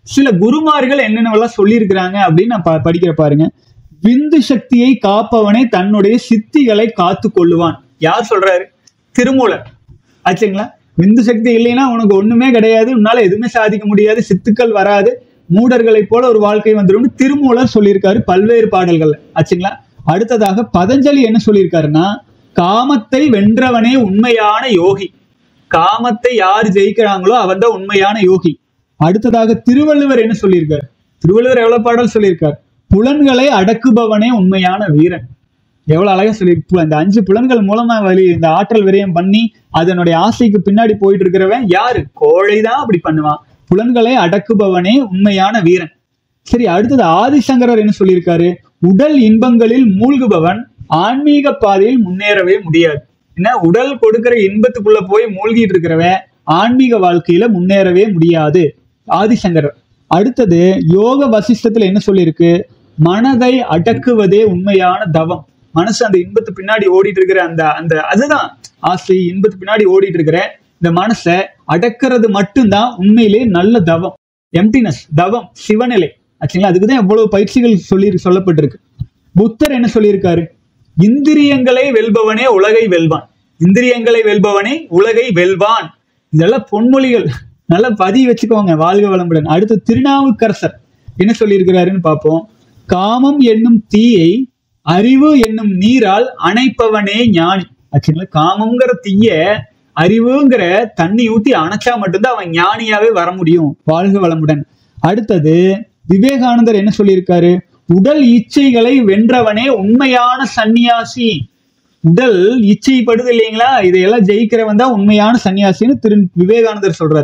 சில குருமார்கள் என்னென்னவெல்லாம் சொல்லியிருக்கிறாங்க அப்படின்னு நான் ப- படிக்கிற பாருங்க விந்து சக்தியை காப்பவனே தன்னுடைய சித்திகளை காத்து கொள்ளுவான் யார் சொல்றாரு திருமூலர் ஆச்சுங்களா விந்து சக்தி இல்லைன்னா உனக்கு ஒண்ணுமே கிடையாது உன்னால எதுவுமே சாதிக்க முடியாது சித்துக்கள் வராது மூடர்களைப் போல ஒரு வாழ்க்கை வந்துடும் திருமூலர் சொல்லியிருக்காரு பல்வேறு பாடல்கள்ல ஆச்சுங்களா அடுத்ததாக பதஞ்சலி என்ன சொல்லியிருக்காருன்னா காமத்தை வென்றவனே உண்மையான யோகி காமத்தை யார் ஜெயிக்கிறாங்களோ அவன் தான் உண்மையான யோகி அடுத்ததாக திருவள்ளுவர் என்ன சொல்லியிருக்கார் திருவள்ளுவர் எவ்வளவு பாடல் சொல்லியிருக்கார் புலன்களை அடக்குபவனே உண்மையான வீரன் எவ்வளவு அழகா சொல்லியிருக்கு இந்த அஞ்சு புலன்கள் மூலமா வழி இந்த ஆற்றல் விரயம் பண்ணி அதனுடைய ஆசைக்கு பின்னாடி போயிட்டு இருக்கிறவன் யாரு கோழைதான் அப்படி பண்ணுவான் புலன்களை அடக்குபவனே உண்மையான வீரன் சரி அடுத்தது ஆதிசங்கரர் என்ன சொல்லியிருக்காரு உடல் இன்பங்களில் மூழ்குபவன் ஆன்மீக பாதையில் முன்னேறவே முடியாது என்ன உடல் கொடுக்கிற இன்பத்துக்குள்ள போய் மூழ்கிட்டு இருக்கிறவன் ஆன்மீக வாழ்க்கையில முன்னேறவே முடியாது ஆதிசங்கரர் அடுத்தது யோக வசிஷ்டத்துல என்ன சொல்லியிருக்கு மனதை அடக்குவதே உண்மையான தவம் மனசு அந்த இன்பத்து பின்னாடி ஓடிட்டு இருக்கிற அந்த அந்த அதுதான் ஆசை இன்பத்து பின்னாடி ஓடிட்டு இருக்கிற இந்த மனசை அடக்கிறது மட்டும்தான் உண்மையிலே நல்ல தவம் எம்டினஸ் தவம் சிவநிலை ஆச்சுங்களா அதுக்கு தான் எவ்வளவு பயிற்சிகள் சொல்லி சொல்லப்பட்டிருக்கு புத்தர் என்ன சொல்லியிருக்காரு இந்திரியங்களை வெல்பவனே உலகை வெல்வான் இந்திரியங்களை வெல்பவனே உலகை வெல்வான் இதெல்லாம் பொன்மொழிகள் நல்லா பதிய வச்சுக்கோங்க வாழ்க வளமுடன் அடுத்து திருநாவுக்கரசர் என்ன சொல்லியிருக்கிறாருன்னு பார்ப்போம் காமம் என்னும் தீயை அறிவு என்னும் நீரால் அணைப்பவனே ஞானி ஆச்சுங்களா காமம்ங்கிற தீய அறிவுங்கிற தண்ணி ஊத்தி அணைச்சா மட்டும்தான் அவன் ஞானியாவே வர முடியும் வாழ்க வளமுடன் அடுத்தது விவேகானந்தர் என்ன சொல்லியிருக்காரு உடல் இச்சைகளை வென்றவனே உண்மையான சந்நியாசி உடல் இச்சைப்படுது இல்லைங்களா இதையெல்லாம் ஜெயிக்கிறவன் தான் உண்மையான சன்னியாசின்னு திரு விவேகானந்தர் சொல்றாரு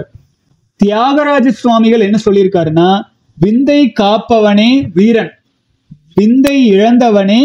தியாகராஜ சுவாமிகள் என்ன சொல்லியிருக்காருன்னா விந்தை காப்பவனே வீரன் விந்தை இழந்தவனே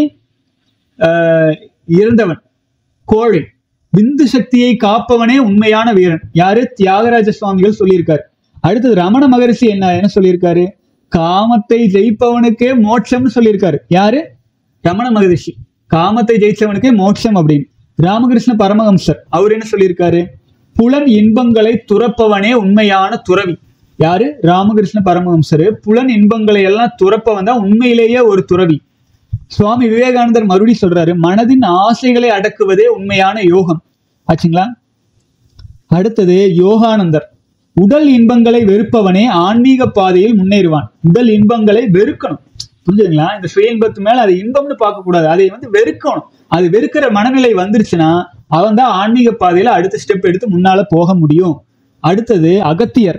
ஆஹ், இறந்தவன் கோழை விந்து சக்தியை காப்பவனே உண்மையான வீரன் யாரு தியாகராஜ சுவாமிகள் சொல்லியிருக்காரு அடுத்தது ரமண மகரிஷி என்ன என்ன சொல்லியிருக்காரு காமத்தை ஜெயிப்பவனுக்கே மோட்சம்னு சொல்லியிருக்காரு யாரு ரமண மகரிஷி காமத்தை ஜெயிச்சவனுக்கே மோட்சம் அப்படின்னு ராமகிருஷ்ண பரமஹம்சர் அவர் என்ன சொல்லியிருக்காரு புலன் இன்பங்களை துறப்பவனே உண்மையான துறவி யாரு ராமகிருஷ்ண பரமஹம்சர் புலன் இன்பங்களை எல்லாம் துறப்பவன் தான் உண்மையிலேயே ஒரு துறவி சுவாமி விவேகானந்தர் மறுபடி சொல்றாரு மனதின் ஆசைகளை அடக்குவதே உண்மையான யோகம் ஆச்சுங்களா அடுத்தது யோகானந்தர் உடல் இன்பங்களை வெறுப்பவனே ஆன்மீக பாதையில் முன்னேறுவான் உடல் இன்பங்களை வெறுக்கணும் புரிஞ்சுதுங்களா இந்த சுய இன்பத்து மேல அதை இன்பம்னு பார்க்க கூடாது அதை வந்து வெறுக்கணும் அது வெறுக்கிற மனநிலை வந்துருச்சுன்னா அவன் தான் ஆன்மீக பாதையில அடுத்த ஸ்டெப் எடுத்து முன்னால போக முடியும் அடுத்தது அகத்தியர்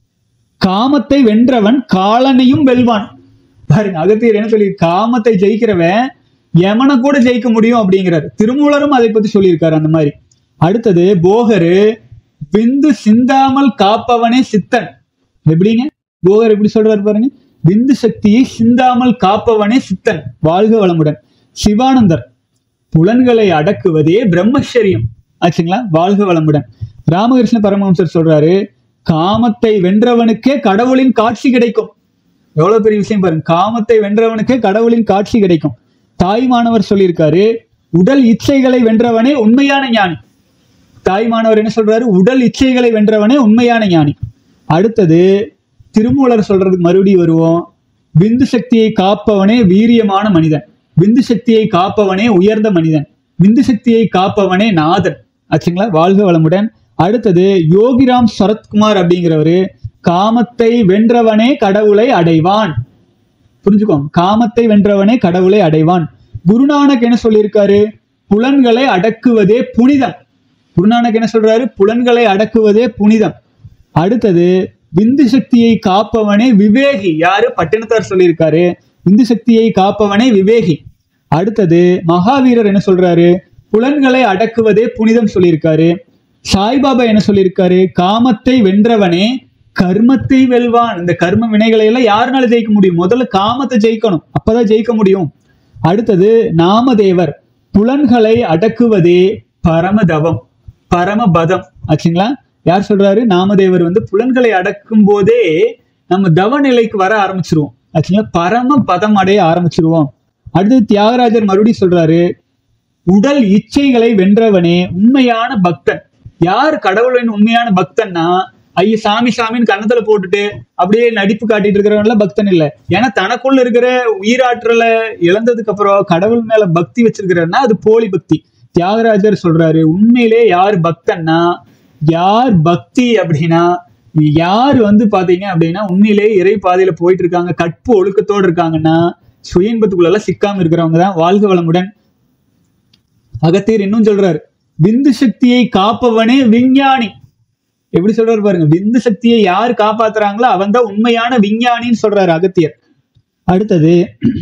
காமத்தை வென்றவன் காலனையும் வெல்வான் பாருங்க அகத்தியர் என்ன சொல்லி காமத்தை ஜெயிக்கிறவன் யமனை கூட ஜெயிக்க முடியும் அப்படிங்கிறார் திருமூலரும் அதை பத்தி சொல்லியிருக்காரு அந்த மாதிரி அடுத்தது போகரு விந்து சிந்தாமல் காப்பவனே சித்தன் எப்படிங்க போகர் எப்படி சொல்றாரு பாருங்க விந்து சக்தியை சிந்தாமல் காப்பவனே சித்தன் வாழ்க வளமுடன் சிவானந்தர் புலன்களை அடக்குவதே பிரம்மச்சரியம் ஆச்சுங்களா வாழ்க வளமுடன் ராமகிருஷ்ண பரமஹம்சர் சொல்றாரு காமத்தை வென்றவனுக்கே கடவுளின் காட்சி கிடைக்கும் எவ்வளவு பெரிய விஷயம் பாருங்க காமத்தை வென்றவனுக்கே கடவுளின் காட்சி கிடைக்கும் தாய்மானவர் சொல்லியிருக்காரு உடல் இச்சைகளை வென்றவனே உண்மையான ஞானி தாய்மானவர் என்ன சொல்றாரு உடல் இச்சைகளை வென்றவனே உண்மையான ஞானி அடுத்தது திருமூலர் சொல்றதுக்கு மறுபடியும் வருவோம் விந்து சக்தியை காப்பவனே வீரியமான மனிதன் விந்து சக்தியை காப்பவனே உயர்ந்த மனிதன் விந்து சக்தியை காப்பவனே நாதன் ஆச்சுங்களா வாழ்க வளமுடன் அடுத்தது யோகிராம் சரத்குமார் அப்படிங்கிறவரு காமத்தை வென்றவனே கடவுளை அடைவான் புரிஞ்சுக்கோங்க காமத்தை வென்றவனே கடவுளை அடைவான் குருநானக் என்ன சொல்லியிருக்காரு புலன்களை அடக்குவதே புனிதம் குருநானக் என்ன சொல்றாரு புலன்களை அடக்குவதே புனிதம் அடுத்தது விந்து சக்தியை காப்பவனே விவேகி யாரு பட்டினத்தார் சொல்லியிருக்காரு விந்து சக்தியை காப்பவனே விவேகி அடுத்தது மகாவீரர் என்ன சொல்றாரு புலன்களை அடக்குவதே புனிதம் சொல்லியிருக்காரு சாய்பாபா என்ன சொல்லியிருக்காரு காமத்தை வென்றவனே கர்மத்தை வெல்வான் இந்த கர்ம வினைகளை எல்லாம் யாருனால ஜெயிக்க முடியும் முதல்ல காமத்தை ஜெயிக்கணும் அப்பதான் ஜெயிக்க முடியும் அடுத்தது நாமதேவர் புலன்களை அடக்குவதே பரமதவம் பரமபதம் ஆச்சுங்களா யார் சொல்றாரு நாமதேவர் வந்து புலன்களை அடக்கும் போதே நம்ம தவ நிலைக்கு வர ஆரம்பிச்சிருவோம் ஆச்சுங்களா பரம பதம் அடைய ஆரம்பிச்சிருவோம் அடுத்து தியாகராஜர் மறுபடியும் சொல்றாரு உடல் இச்சைகளை வென்றவனே உண்மையான பக்தன் யார் கடவுளின் உண்மையான பக்தன்னா ஐய சாமி சாமின்னு கன்னத்துல போட்டுட்டு அப்படியே நடிப்பு காட்டிட்டு இருக்கிறவன்லாம் பக்தன் இல்ல ஏன்னா தனக்குள்ள இருக்கிற உயிராற்றலை இழந்ததுக்கு அப்புறம் கடவுள் மேல பக்தி வச்சிருக்கிறன்னா அது போலி பக்தி தியாகராஜர் சொல்றாரு உண்மையிலே யார் பக்தன்னா யார் பக்தி அப்படின்னா யார் வந்து பாத்தீங்க அப்படின்னா உண்மையிலே இறை பாதையில போயிட்டு இருக்காங்க கற்பு ஒழுக்கத்தோடு இருக்காங்கன்னா சுய இன்பத்துக்குள்ள எல்லாம் சிக்காம இருக்கிறவங்க தான் வாழ்க வளமுடன் அகத்தியர் இன்னும் சொல்றாரு விந்து சக்தியை காப்பவனே விஞ்ஞானி எப்படி சொல்றாரு பாருங்க விந்து சக்தியை யார் காப்பாத்துறாங்களோ அவன் தான் உண்மையான விஞ்ஞானின்னு சொல்றாரு அகத்தியர் அடுத்தது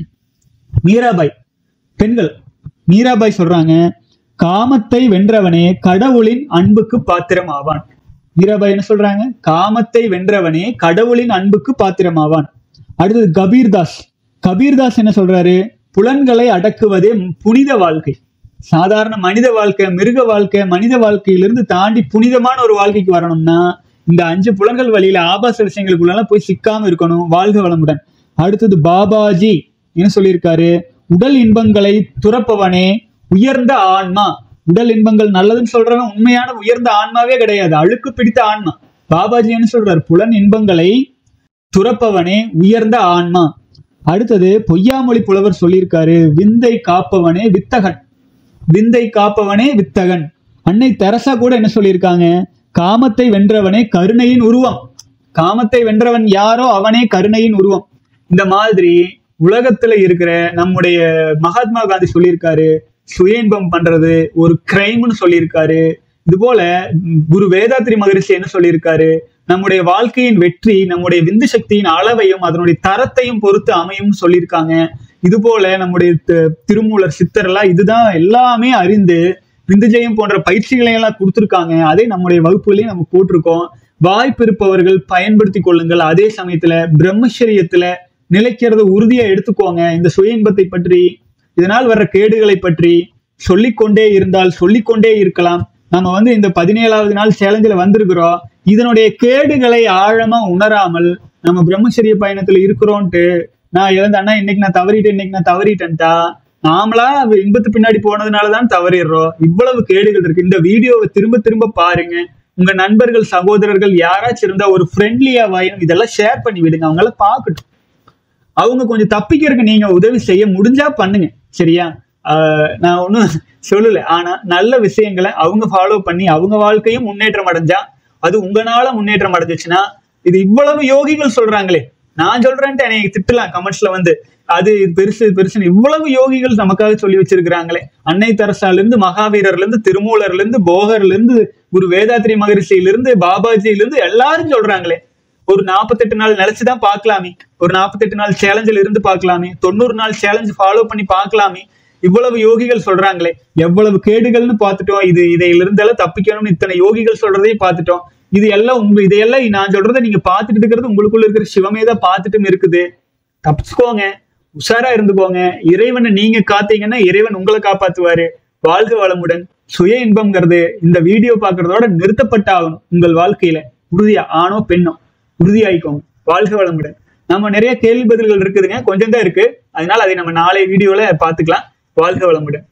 மீராபாய் பெண்கள் மீராபாய் சொல்றாங்க காமத்தை வென்றவனே கடவுளின் அன்புக்கு பாத்திரம் ஆவான் மீராபாய் என்ன சொல்றாங்க காமத்தை வென்றவனே கடவுளின் அன்புக்கு பாத்திரமாவான் அடுத்தது கபீர்தாஸ் கபீர்தாஸ் என்ன சொல்றாரு புலன்களை அடக்குவதே புனித வாழ்க்கை சாதாரண மனித வாழ்க்கை மிருக வாழ்க்கை மனித வாழ்க்கையிலிருந்து தாண்டி புனிதமான ஒரு வாழ்க்கைக்கு வரணும்னா இந்த அஞ்சு புலன்கள் வழியில ஆபாச விஷயங்களுக்குள்ள போய் சிக்காம இருக்கணும் வாழ்க வளமுடன் அடுத்தது பாபாஜி என்ன சொல்லியிருக்காரு உடல் இன்பங்களை துறப்பவனே உயர்ந்த ஆன்மா உடல் இன்பங்கள் நல்லதுன்னு சொல்றவன் உண்மையான உயர்ந்த ஆன்மாவே கிடையாது அழுக்கு பிடித்த ஆன்மா பாபாஜி என்ன சொல்றாரு புலன் இன்பங்களை துறப்பவனே உயர்ந்த ஆன்மா அடுத்தது பொய்யாமொழி புலவர் சொல்லியிருக்காரு விந்தை காப்பவனே வித்தகன் விந்தை காப்பவனே வித்தகன் அன்னை தெரசா கூட என்ன சொல்லியிருக்காங்க காமத்தை வென்றவனே கருணையின் உருவம் காமத்தை வென்றவன் யாரோ அவனே கருணையின் உருவம் இந்த மாதிரி உலகத்துல இருக்கிற நம்முடைய மகாத்மா காந்தி சொல்லியிருக்காரு சுய இன்பம் பண்றது ஒரு கிரைம்னு சொல்லியிருக்காரு இது போல குரு வேதாத்ரி மகரிஷி என்ன சொல்லியிருக்காரு நம்முடைய வாழ்க்கையின் வெற்றி நம்முடைய விந்து சக்தியின் அளவையும் அதனுடைய தரத்தையும் பொறுத்து அமையும் சொல்லியிருக்காங்க இது போல நம்முடைய தி- திருமூலர் சித்தர் எல்லாம் இதுதான் எல்லாமே அறிந்து விந்துஜயம் போன்ற பயிற்சிகளை எல்லாம் கொடுத்துருக்காங்க அதே நம்முடைய வகுப்புகளையும் நம்ம போட்டிருக்கோம் வாய்ப்பு இருப்பவர்கள் பயன்படுத்தி கொள்ளுங்கள் அதே சமயத்துல பிரம்மச்சரியத்துல நிலைக்கிறத உறுதியா எடுத்துக்கோங்க இந்த சுய இன்பத்தை பற்றி இதனால் வர்ற கேடுகளை பற்றி சொல்லிக்கொண்டே இருந்தால் சொல்லிக்கொண்டே இருக்கலாம் நம்ம வந்து இந்த பதினேழாவது நாள் சேலஞ்சில் வந்திருக்கிறோம் இதனுடைய கேடுகளை ஆழமா உணராமல் நம்ம பிரம்மச்சரிய பயணத்துல இருக்கிறோன்ட்டு நான் இழந்த அண்ணா இன்னைக்கு நான் தவறிட்டேன் இன்னைக்கு நான் தவறிட்டேன்டா நாமளா இன்பத்து பின்னாடி போனதுனாலதான் தவறிடுறோம் இவ்வளவு கேடுகள் இருக்கு இந்த வீடியோவை திரும்ப திரும்ப பாருங்க உங்க நண்பர்கள் சகோதரர்கள் யாராச்சும் இருந்தா ஒரு ஃப்ரெண்ட்லியா வாயும் இதெல்லாம் ஷேர் பண்ணி விடுங்க அவங்கள பார்க்கட்டும் அவங்க கொஞ்சம் தப்பிக்கிறதுக்கு நீங்க உதவி செய்ய முடிஞ்சா பண்ணுங்க சரியா ஆஹ் நான் ஒன்றும் சொல்லல ஆனா நல்ல விஷயங்களை அவங்க ஃபாலோ பண்ணி அவங்க வாழ்க்கையும் முன்னேற்றம் அடைஞ்சா அது உங்களால முன்னேற்றம் அடைஞ்சிச்சுன்னா இது இவ்வளவு யோகிகள் சொல்றாங்களே நான் சொல்றேன்ட்டு என்னை திட்டலாம் கமெண்ட்ஸ்ல வந்து அது இது பெருசு இது பெருசுன்னு இவ்வளவு யோகிகள் நமக்காக சொல்லி வச்சிருக்கிறாங்களே அன்னை தெரசால இருந்து மகாவீரர்ல இருந்து திருமூலர்ல இருந்து போகர்ல இருந்து குரு வேதாத்ரி மகரிஷியில இருந்து பாபாஜியில இருந்து எல்லாரும் சொல்றாங்களே ஒரு நாற்பத்தெட்டு நாள் நினைச்சுதான் பார்க்கலாமே ஒரு நாற்பத்தெட்டு நாள் சேலஞ்சில் இருந்து பார்க்கலாமே தொண்ணூறு நாள் சேலஞ்ச் ஃபாலோ பண்ணி பார்க்கலாமே இவ்வளவு யோகிகள் சொல்றாங்களே எவ்வளவு கேடுகள்னு பார்த்துட்டோம் இது இதையில இருந்தெல்லாம் தப்பிக்கணும்னு இத்தனை யோகிகள் சொல்றதையும் பார்த்துட்டோம் இது எல்லாம் உங்க இதையெல்லாம் நான் சொல்றதை நீங்க பார்த்துட்டு இருக்கிறது உங்களுக்குள்ள இருக்கிற சிவமே தான் பார்த்துட்டும் இருக்குது தப்பிச்சுக்கோங்க உஷாரா இருந்துக்கோங்க இறைவனை நீங்க காத்தீங்கன்னா இறைவன் உங்களை காப்பாத்துவாரு வாழ்க வளமுடன் சுய இன்பம்ங்கிறது இந்த வீடியோ பார்க்கறதோட நிறுத்தப்பட்டாகணும் உங்கள் வாழ்க்கையில உறுதியா ஆணோ பெண்ணோ உறுதியாயிக்கோங்க வாழ்க வளமுடன் நம்ம நிறைய கேள்வி பதில்கள் இருக்குதுங்க கொஞ்சம் தான் இருக்கு அதனால அதை நம்ம நாளை வீடியோல பார்த்துக்கலாம் வாழ்க வளமுடன்